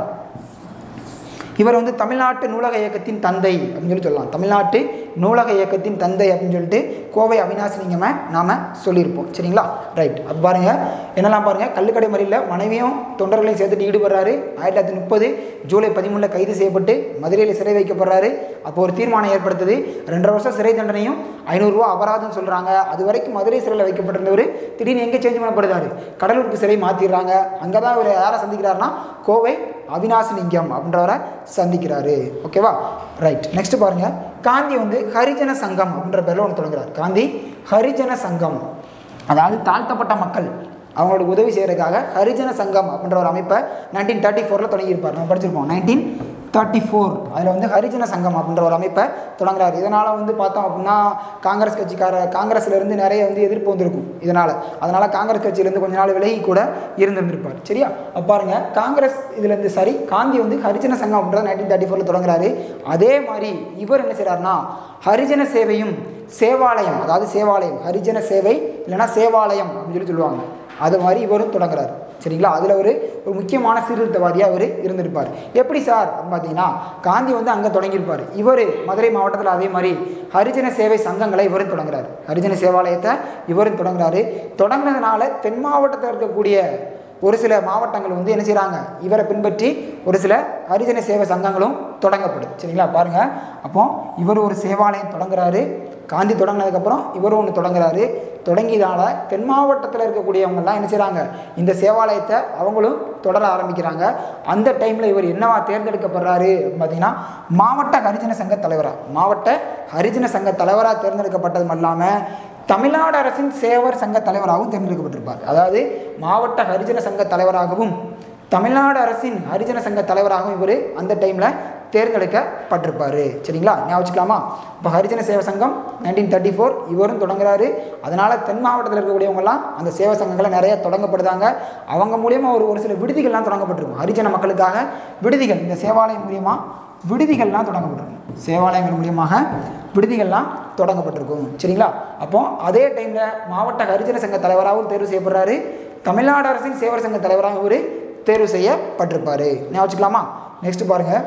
இவர் வந்து தமிழ்நாட்டு நூலக இயக்கத்தின் தந்தை அப்படின்னு சொல்லி சொல்லலாம் தமிழ்நாட்டு நூலக இயக்கத்தின் தந்தை அப்படின்னு சொல்லிட்டு கோவை அவினாசிலிங்கமை நாம் சொல்லியிருப்போம் சரிங்களா ரைட் அது பாருங்கள் என்னெல்லாம் பாருங்கள் கள்ளுக்கடை மறியலில் மனைவியும் தொண்டர்களையும் சேர்த்துட்டு ஈடுபடுறாரு ஆயிரத்தி தொள்ளாயிரத்தி முப்பது ஜூலை பதிமூணில் கைது செய்யப்பட்டு மதுரையில் சிறை வைக்கப்படுறாரு அப்போ ஒரு தீர்மானம் ஏற்படுத்துது ரெண்டரை வருஷம் சிறை தண்டனையும் ஐநூறுரூவா அபராதம் சொல்கிறாங்க அது வரைக்கும் மதுரை சிறையில் வைக்கப்பட்டிருந்தவர் திடீர்னு எங்கே சேஞ்ச் பண்ணப்படுறாரு கடலூருக்கு சிறை மாற்றிடுறாங்க அங்கே தான் இவர் யாரை சந்திக்கிறாருன்னா கோவை அவினாசிலிங்கம் அப்படின்றவரை சந்திக்கிறாரு ஓகேவா ரைட் நெக்ஸ்ட் பாருங்க காந்தி வந்து ஹரிஜன சங்கம் அப்படின்ற பேரில் ஒன்று தொடங்குறார் காந்தி ஹரிஜன சங்கம் அதாவது தாழ்த்தப்பட்ட மக்கள் அவங்களோட உதவி செய்கிறதுக்காக ஹரிஜன சங்கம் அப்படின்ற ஒரு அமைப்பை நைன்டீன் தேர்ட்டி ஃபோரில் தொடங்கியிருப்பார் நம்ம படிச்சிருப்போம் நைன்டீன் தேர்ட்டி ஃபோர் அதில் வந்து ஹரிஜன சங்கம் அப்படின்ற ஒரு அமைப்பை தொடங்குறாரு இதனால் வந்து பார்த்தோம் அப்படின்னா காங்கிரஸ் கட்சிக்கார காங்கிரஸ்லேருந்து நிறைய வந்து எதிர்ப்பு வந்திருக்கும் இதனால் அதனால் காங்கிரஸ் கட்சியிலேருந்து கொஞ்ச நாள் விலகி கூட இருந்திருந்திருப்பார் சரியா அப்ப பாருங்க காங்கிரஸ் இதுலேருந்து சரி காந்தி வந்து ஹரிஜன சங்கம் அப்படின்றத நைன்டீன் தேர்ட்டி ஃபோரில் தொடங்குறாரு அதே மாதிரி இவர் என்ன செய்கிறாருன்னா ஹரிஜன சேவையும் சேவாலயம் அதாவது சேவாலயம் ஹரிஜன சேவை இல்லைன்னா சேவாலயம் அப்படின்னு சொல்லி சொல்லுவாங்க அது மாதிரி இவரும் தொடங்குறாரு சரிங்களா அதில் ஒரு ஒரு முக்கியமான சீர்திருத்தவாதியாக அவர் இருந்திருப்பார் எப்படி சார் அப்படின்னு பார்த்தீங்கன்னா காந்தி வந்து அங்கே தொடங்கியிருப்பார் இவர் மதுரை மாவட்டத்தில் அதே மாதிரி ஹரிஜன சேவை சங்கங்களை இவரும் தொடங்குறாரு ஹரிஜன சேவாலயத்தை இவரும் தொடங்குறாரு தொடங்கினதுனால தென் மாவட்டத்தில் இருக்கக்கூடிய ஒரு சில மாவட்டங்கள் வந்து என்ன செய்கிறாங்க இவரை பின்பற்றி ஒரு சில ஹரிஜன சேவை சங்கங்களும் தொடங்கப்படுது சரிங்களா பாருங்கள் அப்போ இவர் ஒரு சேவாலயம் தொடங்குறாரு காந்தி தொடங்கினதுக்கப்புறம் இவரும் ஒன்று தொடங்குறாரு தொடங்கியதால தென் மாவட்டத்தில் இருக்கக்கூடியவங்கெல்லாம் என்ன செய்கிறாங்க இந்த சேவாலயத்தை அவங்களும் தொடர ஆரம்பிக்கிறாங்க அந்த டைமில் இவர் என்னவா தேர்ந்தெடுக்கப்படுறாரு அப்படின்னு பார்த்தீங்கன்னா மாவட்ட ஹரிஜன சங்க தலைவராக மாவட்ட ஹரிஜன சங்க தலைவராக தேர்ந்தெடுக்கப்பட்டது மட்டும் இல்லாமல் தமிழ்நாடு அரசின் சேவர் சங்க தலைவராகவும் தேர்ந்தெடுக்கப்பட்டிருப்பார் அதாவது மாவட்ட ஹரிஜன சங்க தலைவராகவும் தமிழ்நாடு அரசின் ஹரிஜன சங்க தலைவராகவும் இவர் அந்த டைமில் தேர்ந்தெடுக்கப்பட்டிருப்பார் சரிங்களா ஞாபகம் வச்சுக்கலாமா இப்போ ஹரிஜன சேவை சங்கம் நைன்டீன் தேர்ட்டி ஃபோர் இவரும் தொடங்குறாரு அதனால் தென் மாவட்டத்தில் இருக்கக்கூடியவங்கலாம் அந்த சேவை சங்கங்களை நிறைய தொடங்கப்படுதாங்க அவங்க மூலியமாக ஒரு ஒரு சில விடுதிகள்லாம் தொடங்கப்பட்டிருக்கும் ஹரிஜன மக்களுக்காக விடுதிகள் இந்த சேவாலயம் மூலியமாக விடுதிகள்லாம் தொடங்கப்பட்டிருக்கும் சேவாலயங்கள் மூலியமாக விடுதிகள்லாம் தொடங்கப்பட்டிருக்கும் சரிங்களா அப்போ அதே டைமில் மாவட்ட ஹரிஜன சங்க தலைவராகவும் தேர்வு செய்யப்படுறாரு தமிழ்நாடு அரசின் சேவர் சங்க தலைவராக இவர் தேர்வு செய்யப்பட்டிருப்பார் ஞாபகம் வச்சுக்கலாமா நெக்ஸ்ட் பாருங்கள்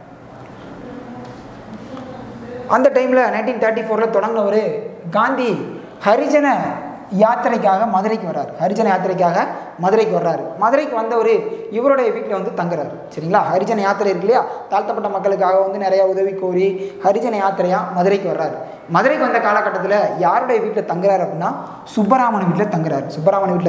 அந்த டைமில் நைன்டீன் தேர்ட்டி ஃபோரில் தொடங்கினவர் காந்தி ஹரிஜன யாத்திரைக்காக மதுரைக்கு வர்றார் ஹரிஜன யாத்திரைக்காக மதுரைக்கு வர்றாரு மதுரைக்கு வந்தவர் இவருடைய வீட்டில் வந்து தங்குறாரு சரிங்களா ஹரிஜன யாத்திரை இருக்கு இல்லையா தாழ்த்தப்பட்ட மக்களுக்காக வந்து நிறையா உதவி கோரி ஹரிஜன யாத்திரையாக மதுரைக்கு வர்றாரு மதுரைக்கு வந்த காலகட்டத்தில் யாருடைய வீட்டில் தங்குறாரு அப்படின்னா சுப்பராமன் வீட்டில் தங்குறாரு சுப்பராமன் வீட்டில் தான்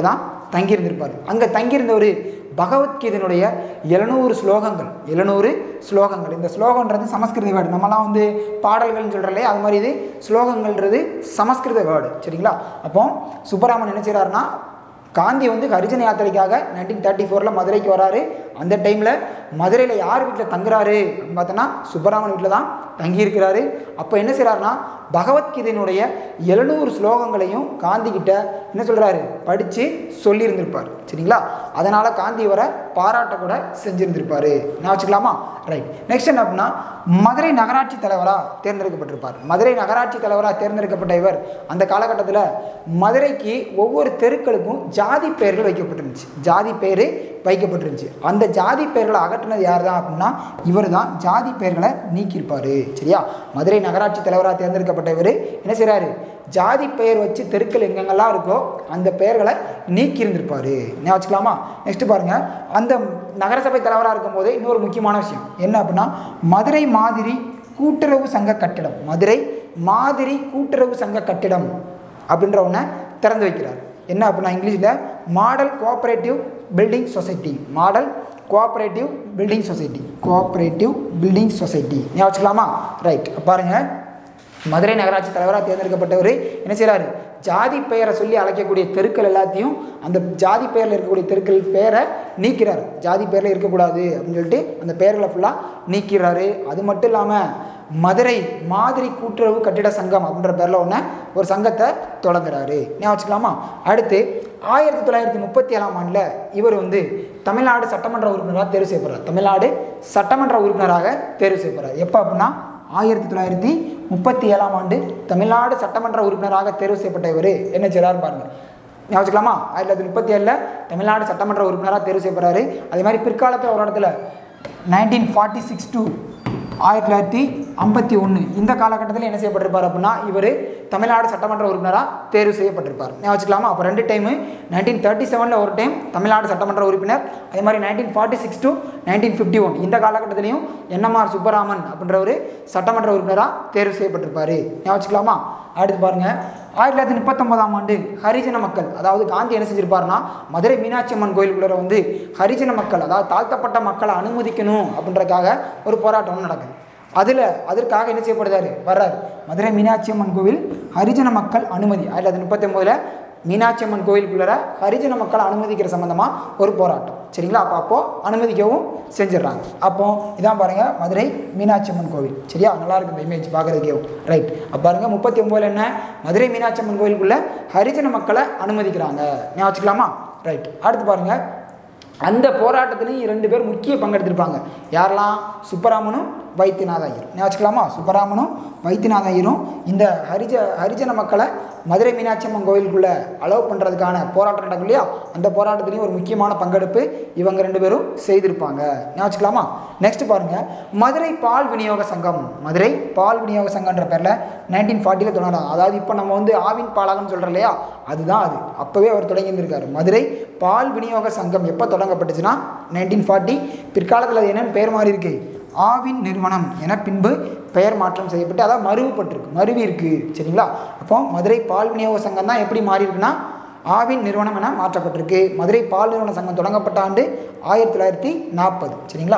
தங்கியிருந்திருப்பார் அங்கே தங்கியிருந்தவர் பகவத்கீதையினுடைய எழுநூறு ஸ்லோகங்கள் எழுநூறு ஸ்லோகங்கள் இந்த ஸ்லோகன்றது சமஸ்கிருத வேர்டு நம்மலாம் வந்து பாடல்கள்னு சொல்கிறோம்லே அது மாதிரி இது ஸ்லோகங்கள்ன்றது சமஸ்கிருத வேர்டு சரிங்களா அப்போ சுப்பராமன் என்ன செய்கிறாருன்னா காந்தி வந்து ஹரிஜன யாத்திரைக்காக நைன்டீன் தேர்ட்டி ஃபோரில் மதுரைக்கு வராரு அந்த டைமில் மதுரையில் யார் வீட்டில் தங்குறாரு அப்படின்னு பார்த்தோன்னா சுப்பராமன் வீட்டில் தான் தங்கியிருக்கிறாரு அப்போ என்ன செய்கிறாருன்னா பகவத்கீதையினுடைய எழுநூறு ஸ்லோகங்களையும் காந்தி கிட்ட என்ன சொல்கிறாரு படித்து சொல்லியிருந்திருப்பார் சரிங்களா அதனால் காந்தி வர பாராட்ட கூட செஞ்சிருந்திருப்பாரு நான் வச்சுக்கலாமா ரைட் நெக்ஸ்ட் என்ன அப்படின்னா மதுரை நகராட்சி தலைவராக தேர்ந்தெடுக்கப்பட்டிருப்பார் மதுரை நகராட்சி தலைவராக தேர்ந்தெடுக்கப்பட்ட இவர் அந்த காலகட்டத்தில் மதுரைக்கு ஒவ்வொரு தெருக்களுக்கும் ஜாதி பெயர்கள் வைக்கப்பட்டிருந்துச்சு ஜாதி பெயர் வைக்கப்பட்டிருந்துச்சு அந்த ஜாதி பெயர்களை அகற்றினது யார் தான் அப்படின்னா இவர் தான் ஜாதி பெயர்களை நீக்கியிருப்பார் சரியா மதுரை நகராட்சி தலைவராக தேர்ந்தெடுக்கப்பட்ட இவர் என்ன செய்கிறாரு ஜாதி பெயர் வச்சு தெருக்கள் எங்கெங்கெல்லாம் இருக்கோ அந்த பெயர்களை நீக்கியிருந்திருப்பார் என்ன வச்சுக்கலாமா நெக்ஸ்ட் பாருங்கள் அந்த நகரசபை தலைவராக இருக்கும்போது இன்னொரு முக்கியமான விஷயம் என்ன அப்படின்னா மதுரை மாதிரி கூட்டுறவு சங்க கட்டிடம் மதுரை மாதிரி கூட்டுறவு சங்க கட்டிடம் அப்படின்ற ஒன்றை திறந்து வைக்கிறார் என்ன அப்படின்னா இங்கிலீஷில் model cooperative building society model cooperative building society cooperative building society ஞாபகம் வச்சுக்கலாமா ரைட் பாருங்கள் மதுரை நகராட்சி தலைவராக தேர்ந்தெடுக்கப்பட்டவர் என்ன செய்கிறாரு ஜாதி பெயரை சொல்லி அழைக்கக்கூடிய தெருக்கள் எல்லாத்தையும் அந்த ஜாதி பெயரில் இருக்கக்கூடிய தெருக்கள் பெயரை நீக்கிறார் ஜாதி பெயரில் இருக்கக்கூடாது அப்படின்னு சொல்லிட்டு அந்த பெயர்களை ஃபுல்லாக நீக்கிறாரு அது மட்டும் இல்லாமல் மதுரை மாதிரி கூட்டுறவு கட்டிட சங்கம் அப்படின்ற பேரில் ஒன்று ஒரு சங்கத்தை தொடங்குறாரு ஞாபகம் வச்சுக்கலாமா அடுத்து ஆயிரத்தி தொள்ளாயிரத்தி முப்பத்தி ஏழாம் ஆண்டில் இவர் வந்து தமிழ்நாடு சட்டமன்ற உறுப்பினராக தேர்வு செய்யப்படுறார் தமிழ்நாடு சட்டமன்ற உறுப்பினராக தேர்வு செய்யப்படுறார் எப்போ அப்படின்னா ஆயிரத்தி தொள்ளாயிரத்தி முப்பத்தி ஏழாம் ஆண்டு தமிழ்நாடு சட்டமன்ற உறுப்பினராக தேர்வு செய்யப்பட்ட இவர் என்ன செய்கிறார் பாருங்க ஞாபகம் வச்சுக்கலாமா ஆயிரத்தி தொள்ளாயிரத்தி முப்பத்தி ஏழில் தமிழ்நாடு சட்டமன்ற உறுப்பினராக தேர்வு செய்யப்படுறாரு அதே மாதிரி பிற்காலத்தில் ஒரு இடத்துல நைன்டீன் ஃபார்ட்டி சிக்ஸ் டு ஆயிரத்தி தொள்ளாயிரத்தி ஐம்பத்தி ஒன்று இந்த காலகட்டத்தில் என்ன செய்யப்பட்டிருப்பார் அப்படின்னா இவர் தமிழ்நாடு சட்டமன்ற உறுப்பினராக தேர்வு செய்யப்பட்டிருப்பார் ஞாபகம் வச்சுக்கலாமா அப்போ ரெண்டு டைமு நைன்டீன் தேர்ட்டி செவனில் ஒரு டைம் தமிழ்நாடு சட்டமன்ற உறுப்பினர் அதே மாதிரி nineteen forty six to nineteen fifty one இந்த காலகட்டத்திலையும் என்எம்ஆர் சுப்பராமன் அப்படின்ற ஒரு சட்டமன்ற உறுப்பினராக தேர்வு செய்யப்பட்டிருப்பார் ஞாபகம் வச்சுக்கலாமா அடுத்து பாருங்க ஆயிரத்தி தொள்ளாயிரத்தி முப்பத்தொன்பதாம் ஆண்டு ஹரிஜன மக்கள் அதாவது காந்தி என்ன செஞ்சிருப்பாருன்னா மதுரை மீனாட்சி அம்மன் கோயிலுக்குள்ள வந்து ஹரிஜன மக்கள் அதாவது தாழ்த்தப்பட்ட மக்களை அனுமதிக்கணும் அப்படின்றக்காக ஒரு போராட்டம் ஒன்று நடக்குது அதில் அதற்காக என்ன செய்யப்படுதாரு வர்றாரு மதுரை மீனாட்சி அம்மன் கோவில் ஹரிஜன மக்கள் அனுமதி ஆயிரத்தி தொள்ளாயிரத்தி முப்பத்தி ஒம்போதில் மீனாட்சி அம்மன் கோயிலுக்குள்ளே ஹரிஜன மக்களை அனுமதிக்கிற சம்மந்தமாக ஒரு போராட்டம் சரிங்களா அப்போ அப்போது அனுமதிக்கவும் செஞ்சிடுறாங்க அப்போ இதான் பாருங்கள் மதுரை மீனாட்சி அம்மன் கோவில் சரியா நல்லா இருக்கு இந்த இமேஜ் பார்க்குறதுக்கேவும் ரைட் அப்போ பாருங்கள் முப்பத்தி ஒம்போதில் என்ன மதுரை மீனாட்சி அம்மன் கோயிலுக்குள்ளே ஹரிஜன மக்களை அனுமதிக்கிறாங்க ஞாபகம் வச்சுக்கலாமா ரைட் அடுத்து பாருங்கள் அந்த போராட்டத்திலையும் ரெண்டு பேர் முக்கிய பங்கெடுத்திருப்பாங்க யாரெல்லாம் சுப்பராமனும் வைத்தியநாத ஐயர் ஞாபகம் வச்சுக்கலாமா சுப்பராமனும் வைத்தியநாத ஐயரும் இந்த ஹரிஜ ஹரிஜன மக்களை மதுரை மீனாட்சி அம்மன் கோயிலுக்குள்ளே அலோவ் பண்ணுறதுக்கான போராட்டம் நடக்கும் இல்லையா அந்த போராட்டத்திலையும் ஒரு முக்கியமான பங்கெடுப்பு இவங்க ரெண்டு பேரும் செய்திருப்பாங்க ஞாபகம் வச்சுக்கலாமா நெக்ஸ்ட் பாருங்கள் மதுரை பால் விநியோக சங்கம் மதுரை பால் விநியோக சங்கம்ன்ற பேரில் நைன்டீன் ஃபார்ட்டியில் தொடங்குறாங்க அதாவது இப்போ நம்ம வந்து ஆவின் பாலகம்னு சொல்கிறோம் இல்லையா அதுதான் அது அப்போவே அவர் தொடங்கி இருந்திருக்காரு மதுரை பால் விநியோக சங்கம் எப்போ தொடங்கப்பட்டுச்சுன்னா நைன்டீன் ஃபார்ட்டி பிற்காலத்தில் அது என்னென்னு பேர் மாறி இருக்கு ஆவின் நிறுவனம் என பின்பு பெயர் மாற்றம் செய்யப்பட்டு அதாவது மறுவப்பட்டிருக்கு மருவி இருக்கு சரிங்களா அப்போ மதுரை பால் விநியோக சங்கம் தான் எப்படி மாறி இருக்குன்னா ஆவின் நிறுவனம் என மாற்றப்பட்டிருக்கு மதுரை பால் நிறுவன சங்கம் தொடங்கப்பட்ட ஆண்டு ஆயிரத்தி தொள்ளாயிரத்தி நாற்பது சரிங்களா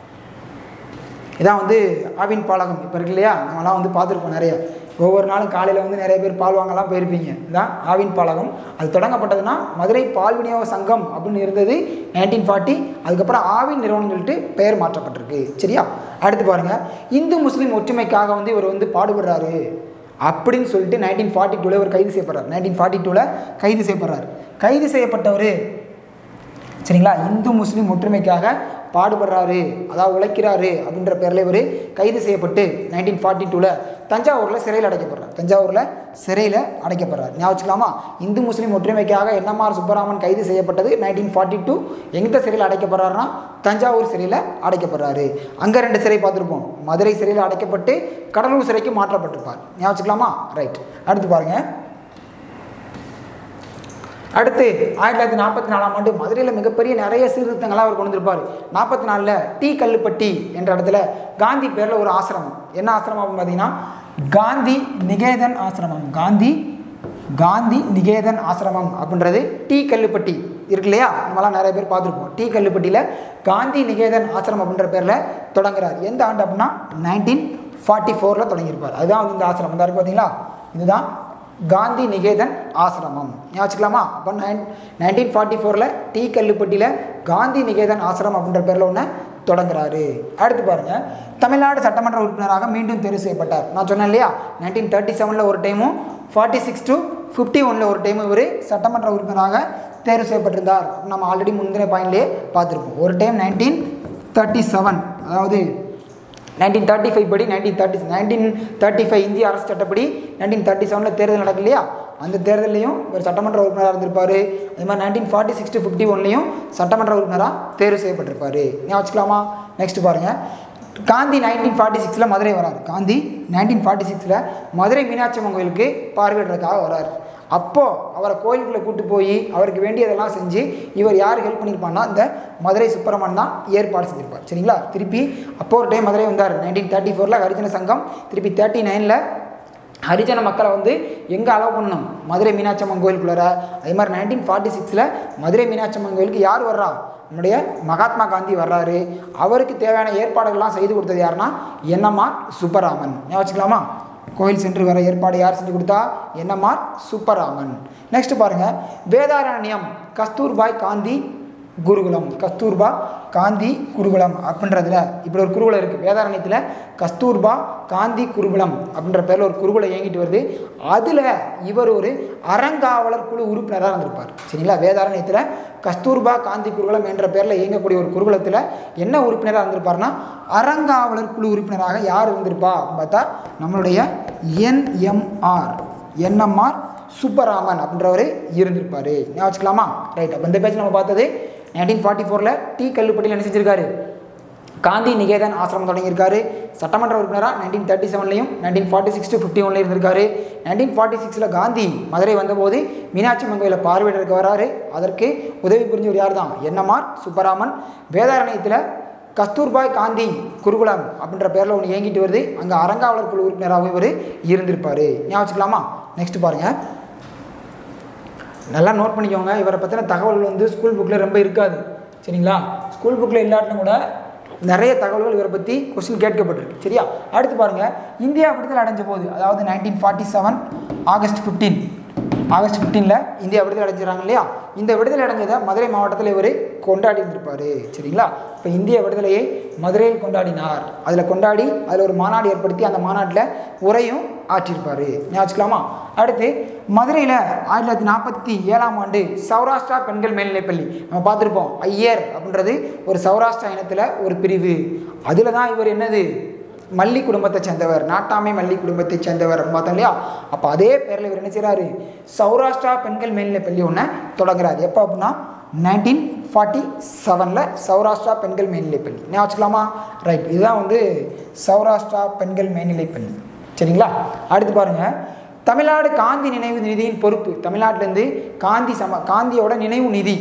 இதான் வந்து ஆவின் பாலகம் இப்போ இருக்கு இல்லையா நம்மலாம் வந்து பார்த்துருப்போம் நிறைய ஒவ்வொரு நாளும் காலையில் வந்து நிறைய பேர் பால் வாங்கலாம் போயிருப்பீங்க இதான் ஆவின் பாலகம் அது தொடங்கப்பட்டதுன்னா மதுரை பால் விநியோக சங்கம் அப்படின்னு இருந்தது நைன்டீன் ஃபார்ட்டி அதுக்கப்புறம் ஆவின் நிறுவனம் சொல்லிட்டு பெயர் மாற்றப்பட்டிருக்கு சரியா அடுத்து பாருங்கள் இந்து முஸ்லீம் ஒற்றுமைக்காக வந்து இவர் வந்து பாடுபடுறாரு அப்படின்னு சொல்லிட்டு நைன்டீன் ஃபார்ட்டி டூவில் இவர் கைது செய்யப்படுறார் நைன்டீன் ஃபார்ட்டி டூவில் கைது செய்யப்படுறார் கைது செய்யப்பட்டவர் சரிங்களா இந்து முஸ்லீம் ஒற்றுமைக்காக பாடுபடுறாரு அதாவது உழைக்கிறாரு அப்படின்ற பேரில் இவர் கைது செய்யப்பட்டு நைன்டீன் ஃபார்ட்டி டூவில் தஞ்சாவூரில் சிறையில் அடைக்கப்படுறார் தஞ்சாவூரில் சிறையில் அடைக்கப்படுறார் ஞாபகம் வச்சுக்கலாமா இந்து முஸ்லீம் ஒற்றுமைக்காக என்எம்ஆர் சுப்பராமன் கைது செய்யப்பட்டது நைன்டீன் ஃபார்ட்டி டூ எந்த சிறையில் அடைக்கப்படுறாருன்னா தஞ்சாவூர் சிறையில் அடைக்கப்படுறாரு அங்கே ரெண்டு சிறை பார்த்துருப்போம் மதுரை சிறையில் அடைக்கப்பட்டு கடலூர் சிறைக்கு மாற்றப்பட்டிருப்பார் ஞாபகம் வச்சுக்கலாமா ரைட் அடுத்து பாருங்கள் அடுத்து ஆயிரத்தி தொள்ளாயிரத்தி நாற்பத்தி நாலாம் ஆண்டு மதுரையில் மிகப்பெரிய நிறைய சீர்திருத்தங்களாக அவர் கொண்டு வந்திருப்பார் நாற்பத்தி நாலில் டி கல்லுப்பட்டி என்ற இடத்துல காந்தி பேரில் ஒரு ஆசிரமம் என்ன ஆசிரமம் அப்படின்னு பார்த்தீங்கன்னா காந்தி நிகேதன் ஆசிரமம் காந்தி காந்தி நிகேதன் ஆசிரமம் அப்படின்றது டி கல்லுப்பட்டி இருக்கு இல்லையா நம்மளாம் நிறைய பேர் பார்த்துருப்போம் டி கல்லுப்பட்டியில் காந்தி நிகேதன் ஆசிரமம் அப்படின்ற பேரில் தொடங்குறார் எந்த ஆண்டு அப்படின்னா நைன்டீன் ஃபார்ட்டி ஃபோரில் தொடங்கியிருப்பார் அதுதான் வந்து இந்த ஆசிரமம் தான் இருக்கு பார்த்தீங்களா இதுதான் காந்தி நிகேதன் ஆசிரமம் ஞாபகம் வச்சுக்கலாமா அப்போ நைன் நைன்டீன் ஃபார்ட்டி ஃபோரில் டி கல்லுப்பட்டியில் காந்தி நிகேதன் ஆசிரமம் அப்படின்ற பேரில் ஒன்று தொடங்குறாரு அடுத்து பாருங்க தமிழ்நாடு சட்டமன்ற உறுப்பினராக மீண்டும் தேர்வு செய்யப்பட்டார் நான் சொன்னேன் இல்லையா நைன்டீன் தேர்ட்டி செவனில் ஒரு டைமும் ஃபார்ட்டி சிக்ஸ் டு ஃபிஃப்டி ஒனில் ஒரு டைமும் இவர் சட்டமன்ற உறுப்பினராக தேர்வு செய்யப்பட்டிருந்தார் நம்ம ஆல்ரெடி முந்தின பாயிண்ட்லேயே பார்த்துருப்போம் ஒரு டைம் நைன்டீன் தேர்ட்டி செவன் அதாவது நைன்டீன் தேர்ட்டி ஃபைவ் படி nineteen thirty nineteen thirty five இந்திய அரசு சட்டப்படி நைன்டீன் தேர்ட்டி செவனில் தேர்தல் நடக்கு இல்லையா அந்த தேர்தலையும் ஒரு சட்டமன்ற உறுப்பினராக இருந்திருப்பார் அதே மாதிரி nineteen forty six to fifty ஒன்லையும் சட்டமன்ற உறுப்பினராக தேர்வு செய்யப்பட்டிருப்பார் ஞாபகம் வச்சுக்கலாமா நெக்ஸ்ட் பாருங்கள் காந்தி நைன்டீன் ஃபார்ட்டி சிக்ஸில் மதுரை வரார் காந்தி நைன்டீன் ஃபார்ட்டி சிக்ஸில் மதுரை மீனாட்சி அம்மன் கோயிலுக்கு பார்வையிடுறதுக்காக வரார் அப்போது அவரை கோயிலுக்குள்ளே கூட்டு போய் அவருக்கு வேண்டியதெல்லாம் செஞ்சு இவர் யார் ஹெல்ப் பண்ணியிருப்பான்னா இந்த மதுரை சுப்பிரமன் தான் ஏற்பாடு செஞ்சிருப்பார் சரிங்களா திருப்பி அப்போ ஒரு டைம் மதுரை வந்தார் நைன்டீன் தேர்ட்டி ஃபோரில் ஹரிஜன சங்கம் திருப்பி தேர்ட்டி நைனில் ஹரிஜன மக்களை வந்து எங்கே அலோவ் பண்ணணும் மதுரை மீனாட்சி அம்மன் கோயிலுக்குள்ளார அதே மாதிரி நைன்டீன் ஃபார்ட்டி சிக்ஸில் மதுரை மீனாட்சி அம்மன் கோயிலுக்கு யார் வர்றா நம்முடைய மகாத்மா காந்தி வர்றாரு அவருக்கு தேவையான ஏற்பாடுகள்லாம் செய்து கொடுத்தது யாருன்னா என்எம்ஆர் சுப்பராமன் ஞாபகம் வச்சுக்கலாமா கோயில் சென்று வர ஏற்பாடு யார் செஞ்சு கொடுத்தா என்எம்ஆர் சுப்பராமன் நெக்ஸ்ட் பாருங்க வேதாரண்யம் கஸ்தூர்பாய் காந்தி குருகுலம் கஸ்தூர்பா காந்தி குருகுலம் அப்படின்றதுல இப்படி ஒரு குருகுலம் இருக்குது வேதாரண்யத்தில் கஸ்தூர்பா காந்தி குருகுலம் அப்படின்ற பேரில் ஒரு குருகுலம் இயங்கிட்டு வருது அதில் இவர் ஒரு அறங்காவலர் குழு உறுப்பினராக இருந்திருப்பார் சரிங்களா வேதாரண்யத்தில் கஸ்தூர்பா காந்தி குருகுலம் என்ற பேரில் இயங்கக்கூடிய ஒரு குருகுலத்தில் என்ன உறுப்பினராக இருந்திருப்பார்னா அறங்காவலர் குழு உறுப்பினராக யார் இருந்திருப்பா அப்படின்னு பார்த்தா நம்மளுடைய என்எம்ஆர் என்எம்ஆர் சுப்பராமன் அப்படின்றவர் இருந்திருப்பார் ஞாபகம் வச்சுக்கலாமா ரைட் அப்போ இந்த பேஜ் நம்ம பார்த்தது நைன்டீன் ஃபார்ட்டி ஃபோரில் டி கல்லுப்பட்டியில் என்ன செஞ்சிருக்காரு காந்தி நிகேதன் ஆசிரமம் தொடங்கியிருக்காரு சட்டமன்ற உறுப்பினராக நைன்டீன் தேர்ட்டி செவன்லையும் nineteen forty six to fifty ஒன்ல இருந்திருக்காரு நைன்டீன் ஃபார்ட்டி சிக்ஸில் காந்தி மதுரை வந்தபோது மீனாட்சி அம்மன் கோயிலை பார்வையிடறதுக்கு வராரு அதற்கு உதவி புரிஞ்சவர் யார் தான் என்எம்ஆர் சுப்பராமன் வேதாரண்யத்தில் கஸ்தூர்பாய் காந்தி குருகுலம் அப்படின்ற பேரில் ஒன்று இயங்கிட்டு வருது அங்கே அறங்காவலர் குழு உறுப்பினராகவும் இவர் இருந்திருப்பார் ஞாபகம் வச்சுக்கலாமா நெக்ஸ்ட் பாருங்கள் நல்லா நோட் பண்ணிக்கோங்க இவரை பற்றின தகவல்கள் வந்து ஸ்கூல் புக்கில் ரொம்ப இருக்காது சரிங்களா ஸ்கூல் புக்கில் இல்லாட்டினா கூட நிறைய தகவல்கள் இவரை பற்றி கொஸ்டின் கேட்கப்பட்டிருக்கு சரியா அடுத்து பாருங்கள் இந்தியா விடுதலை அடைஞ்ச போது அதாவது nineteen forty seven August fifteen August ஃபிஃப்டீனில் இந்தியா விடுதலை அடைஞ்சிடறாங்க இல்லையா இந்த விடுதலை அடைஞ்சதை மதுரை மாவட்டத்தில் இவர் கொண்டாடி இருந்திருப்பார் சரிங்களா இப்போ இந்திய விடுதலையை மதுரையில் கொண்டாடினார் அதில் கொண்டாடி அதில் ஒரு மாநாடு ஏற்படுத்தி அந்த மாநாட்டில் உரையும் ஆற்றியிருப்பார் ஞாபகம் அடுத்து மதுரையில் ஆயிரத்தி தொள்ளாயிரத்தி நாற்பத்தி ஏழாம் ஆண்டு சௌராஷ்டிரா பெண்கள் மேல்நிலைப்பள்ளி நம்ம பார்த்துருப்போம் ஐயர் அப்படின்றது ஒரு சௌராஷ்டிரா இனத்தில் ஒரு பிரிவு அதில் தான் இவர் என்னது மல்லி குடும்பத்தை சேர்ந்தவர் நாட்டாமை மல்லி குடும்பத்தை சேர்ந்தவர் அப்படின்னு பார்த்தோம் இல்லையா அப்போ அதே பேரில் இவர் என்ன செய்கிறாரு சௌராஷ்டிரா பெண்கள் மேல்நிலை பள்ளி ஒன்று தொடங்குறாரு எப்போ அப்படின்னா நைன்டீன் ஃபார்ட்டி செவனில் சௌராஷ்டிரா பெண்கள் மேல்நிலை பள்ளி ஞாபகம் வச்சுக்கலாமா ரைட் இதுதான் வந்து சௌராஷ்டிரா பெண்கள் மேல்நிலை பள்ளி சரிங்களா அடுத்து பாருங்கள் தமிழ்நாடு காந்தி நினைவு நிதியின் பொறுப்பு தமிழ்நாட்டிலேருந்து காந்தி சம காந்தியோட நினைவு நிதி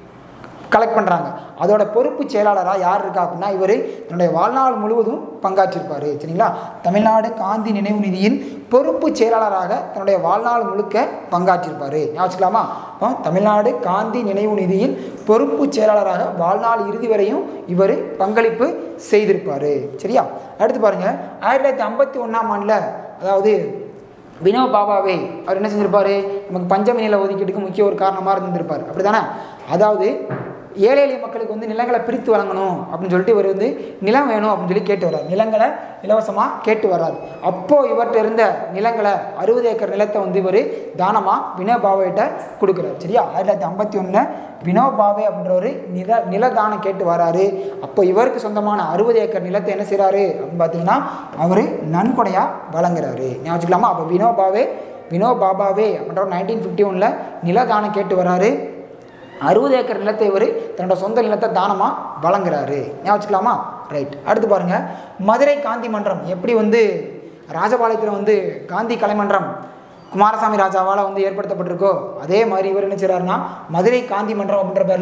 கலெக்ட் பண்ணுறாங்க அதோட பொறுப்பு செயலாளராக யார் இருக்கா அப்படின்னா இவர் தன்னுடைய வாழ்நாள் முழுவதும் பங்காற்றிருப்பார் சரிங்களா தமிழ்நாடு காந்தி நினைவு நிதியின் பொறுப்பு செயலாளராக தன்னுடைய வாழ்நாள் முழுக்க பங்காற்றிருப்பார் ஞாபகம் அப்போ தமிழ்நாடு காந்தி நினைவு நிதியின் பொறுப்பு செயலாளராக வாழ்நாள் இறுதி வரையும் இவர் பங்களிப்பு செய்திருப்பார் சரியா அடுத்து பாருங்கள் ஆயிரத்தி தொள்ளாயிரத்தி ஐம்பத்தி ஒன்றாம் ஆண்டில் அதாவது வினோ பாபாவே அவர் என்ன செஞ்சிருப்பாரு நமக்கு பஞ்சமி நில ஒதுக்கீட்டுக்கு முக்கிய ஒரு காரணமாக இருந்திருப்பார் அப்படி தானே அதாவது ஏழை எளிய மக்களுக்கு வந்து நிலங்களை பிரித்து வழங்கணும் அப்படின்னு சொல்லிட்டு இவர் வந்து நிலம் வேணும் அப்படின்னு சொல்லி கேட்டு வர்றார் நிலங்களை இலவசமாக கேட்டு வர்றாரு அப்போது இவர்கிட்ட இருந்த நிலங்களை அறுபது ஏக்கர் நிலத்தை வந்து இவர் தானமாக வினோ பாவேட்ட கொடுக்குறாரு சரியா ஆயிரத்தி தொள்ளாயிரத்தி ஐம்பத்தி ஒன்றில் வினோ பாவே அப்படின்றவர் நில நிலதானம் கேட்டு வராரு அப்போ இவருக்கு சொந்தமான அறுபது ஏக்கர் நிலத்தை என்ன செய்கிறாரு அப்படின்னு பார்த்தீங்கன்னா அவர் நன்கொடையாக வழங்குறாரு ஞாபகம் வச்சுக்கலாமா அப்போ வினோ பாவே வினோ பாபாவே அப்படின்ற நைன்டீன் ஃபிஃப்டி ஒனில் நிலதானம் கேட்டு வராரு அறுபது ஏக்கர் நிலத்தை இவர் தன்னோட சொந்த நிலத்தை தானமாக வழங்குறாரு ஞாபகம் வச்சுக்கலாமா ரைட் அடுத்து பாருங்கள் மதுரை காந்தி மன்றம் எப்படி வந்து ராஜபாளையத்தில் வந்து காந்தி கலைமன்றம் குமாரசாமி ராஜாவால் வந்து ஏற்படுத்தப்பட்டிருக்கோ அதே மாதிரி இவர் என்ன செய்கிறாருன்னா மதுரை காந்தி மன்றம் அப்படின்ற பேரில்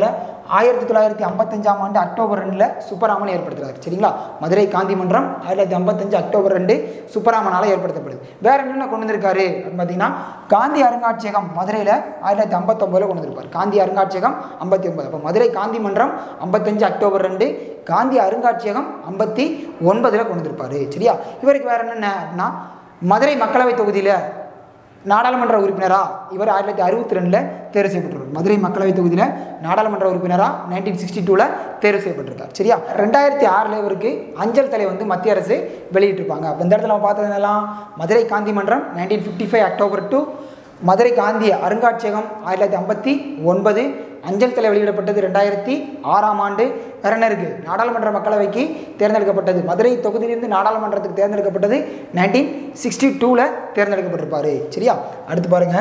ஆயிரத்தி தொள்ளாயிரத்தி ஐம்பத்தஞ்சாம் ஆண்டு அக்டோபர் ரெண்டில் சுப்பராமன் ஏற்படுத்துறாரு சரிங்களா மதுரை காந்தி மன்றம் ஆயிரத்தி தொள்ளாயிரத்தி ஐம்பத்தஞ்சு அக்டோபர் ரெண்டு சுப்பராமனால் ஏற்படுத்தப்படுது வேற என்னென்ன கொண்டு வந்திருக்காரு அப்படின்னு பார்த்தீங்கன்னா காந்தி அருங்காட்சியகம் மதுரையில் ஆயிரத்தி தொள்ளாயிரத்தி ஐம்பத்தொம்போதில் கொண்டு வந்திருப்பார் காந்தி அருங்காட்சியகம் ஐம்பத்தி ஒன்பது அப்போ மதுரை காந்தி மன்றம் ஐம்பத்தஞ்சு அக்டோபர் ரெண்டு காந்தி அருங்காட்சியகம் ஐம்பத்தி ஒன்பதில் கொண்டு வந்திருப்பாரு சரியா இவருக்கு வேற என்னென்ன அப்படின்னா மதுரை மக்களவை தொகுதியில் நாடாளுமன்ற உறுப்பினராக இவர் ஆயிரத்தி தொள்ளாயிரத்தி அறுபத்தி ரெண்டில் தேர்வு செய்யப்பட்டிருக்கார் மதுரை மக்களவை தொகுதியில் நாடாளுமன்ற உறுப்பினராக நைன்டீன் சிக்ஸ்டி டூவில் தேர்வு செய்யப்பட்டிருக்கார் சரியா ரெண்டாயிரத்தி ஆறில் இவருக்கு அஞ்சல் தலை வந்து மத்திய அரசு வெளியிட்டிருப்பாங்க அப்போ இந்த இடத்துல நம்ம பார்த்தது என்னெல்லாம் மதுரை காந்தி மன்றம் nineteen fifty five October two Madurai Gandhi அருங்காட்சியகம் ஆயிரத்தி தொள்ளாயிரத்தி ஐம்பத்தி ஒன்பது அஞ்சல் தலை வெளியிடப்பட்டது ரெண்டாயிரத்தி ஆறாம் ஆண்டு வேற என்ன இருக்குது நாடாளுமன்ற மக்களவைக்கு தேர்ந்தெடுக்கப்பட்டது மதுரை தொகுதியிலிருந்து நாடாளுமன்றத்துக்கு தேர்ந்தெடுக்கப்பட்டது நைன்டீன் சிக்ஸ்டி டூவில் தேர்ந்தெடுக்கப்பட்டிருப்பாரு சரியா அடுத்து பாருங்க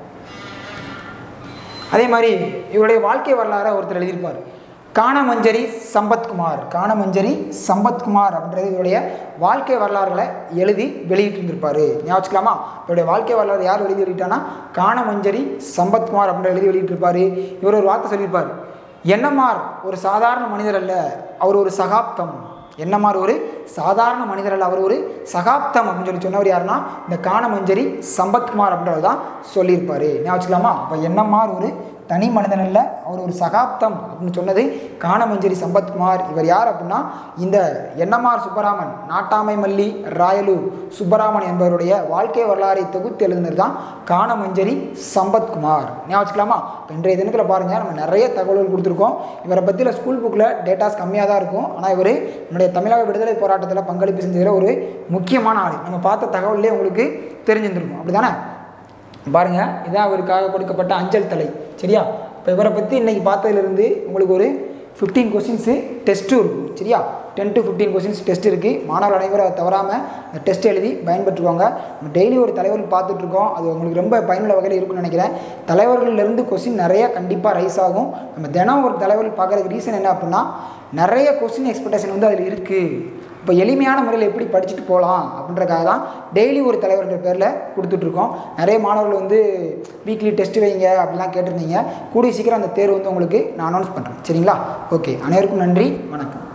அதே மாதிரி இவருடைய வாழ்க்கை வரலாறை ஒருத்தர் எழுதியிருப்பார் காணமஞ்சரி சம்பத்குமார் காணமஞ்சரி சம்பத்குமார் அப்படின்றது இவருடைய வாழ்க்கை வரலாறுகளை எழுதி வெளியிட்டிருந்திருப்பாரு ஞாபகம் வச்சுக்கலாமா இவருடைய வாழ்க்கை வரலாறு யார் எழுதி வெளியிட்டானா காணமஞ்சரி சம்பத்குமார் அப்படின்ற எழுதி வெளியிட்டிருப்பாரு இவர் ஒரு வார்த்தை சொல்லியிருப்பார் எண்ணமார் ஒரு சாதாரண மனிதர் அல்ல அவர் ஒரு சகாப்தம் என்னமார் ஒரு சாதாரண மனிதர் அல்ல அவர் ஒரு சகாப்தம் அப்படின்னு சொல்லி சொன்னவர் யாருன்னா இந்த காணமஞ்சரி சம்பத்குமார் அப்படின்றவர் தான் சொல்லியிருப்பாரு ஞாபகம் வச்சுக்கலாமா அப்போ என்னமார் ஒரு தனி மனிதன் அல்ல அவர் ஒரு சகாப்தம் அப்படின்னு சொன்னது காணமஞ்சரி சம்பத்குமார் இவர் யார் அப்படின்னா இந்த எண்ணமார் சுப்பராமன் நாட்டாமை மல்லி ராயலூர் சுப்பராமன் என்பவருடைய வாழ்க்கை வரலாறை தொகுத்து எழுதினர் தான் காணமஞ்சரி சம்பத்குமார் ஞாபகம் வச்சுக்கலாமா இப்ப இன்றைய தினத்தில் பாருங்கள் நம்ம நிறைய தகவல்கள் கொடுத்துருக்கோம் இவரை பற்றியில் ஸ்கூல் புக்கில் டேட்டாஸ் கம்மியாக தான் இருக்கும் ஆனால் இவர் நம்முடைய தமிழக விடுதலை போராட்டத்தில் பங்களிப்பு செஞ்சதில் ஒரு முக்கியமான ஆள் நம்ம பார்த்த தகவல்லே உங்களுக்கு தெரிஞ்சிருந்திருக்கும் அப்படி தானே பாருங்க இதான் அவருக்காக கொடுக்கப்பட்ட அஞ்சல் தலை சரியா இப்போ இவரை பற்றி இன்னைக்கு பார்த்ததுலேருந்து உங்களுக்கு ஒரு ஃபிஃப்டீன் கொஸ்டின்ஸு டெஸ்ட்டும் இருக்கும் சரியா ten to fifteen questions test இருக்குது மாணவர் அனைவரும் அதை தவறாமல் அந்த டெஸ்ட் எழுதி பயன்பெற்றுக்கோங்க நம்ம டெய்லி ஒரு தலைவர் பார்த்துட்ருக்கோம் அது உங்களுக்கு ரொம்ப பயனுள்ள வகையில் இருக்கும்னு நினைக்கிறேன் தலைவர்கள்லேருந்து கொஸ்டின் நிறைய கண்டிப்பாக ரைஸ் ஆகும் நம்ம தினம் ஒரு தலைவர் பார்க்குறதுக்கு ரீசன் என்ன அப்படின்னா நிறைய கொஸ்டின் எக்ஸ்பெக்டேஷன் வந்து அதில் இருக்குது இப்போ எளிமையான முறையில் எப்படி படிச்சுட்டு போகலாம் அப்படின்றக்காக தான் டெய்லி ஒரு தலைவர்கிற பேரில் கொடுத்துட்ருக்கோம் நிறைய மாணவர்கள் வந்து வீக்லி டெஸ்ட் வைங்க அப்படிலாம் கேட்டிருந்தீங்க கூடிய சீக்கிரம் அந்த தேர்வு வந்து உங்களுக்கு நான் அனௌன்ஸ் பண்ணுறேன் சரிங்களா ஓகே அனைவருக்கும் நன்றி வணக்கம்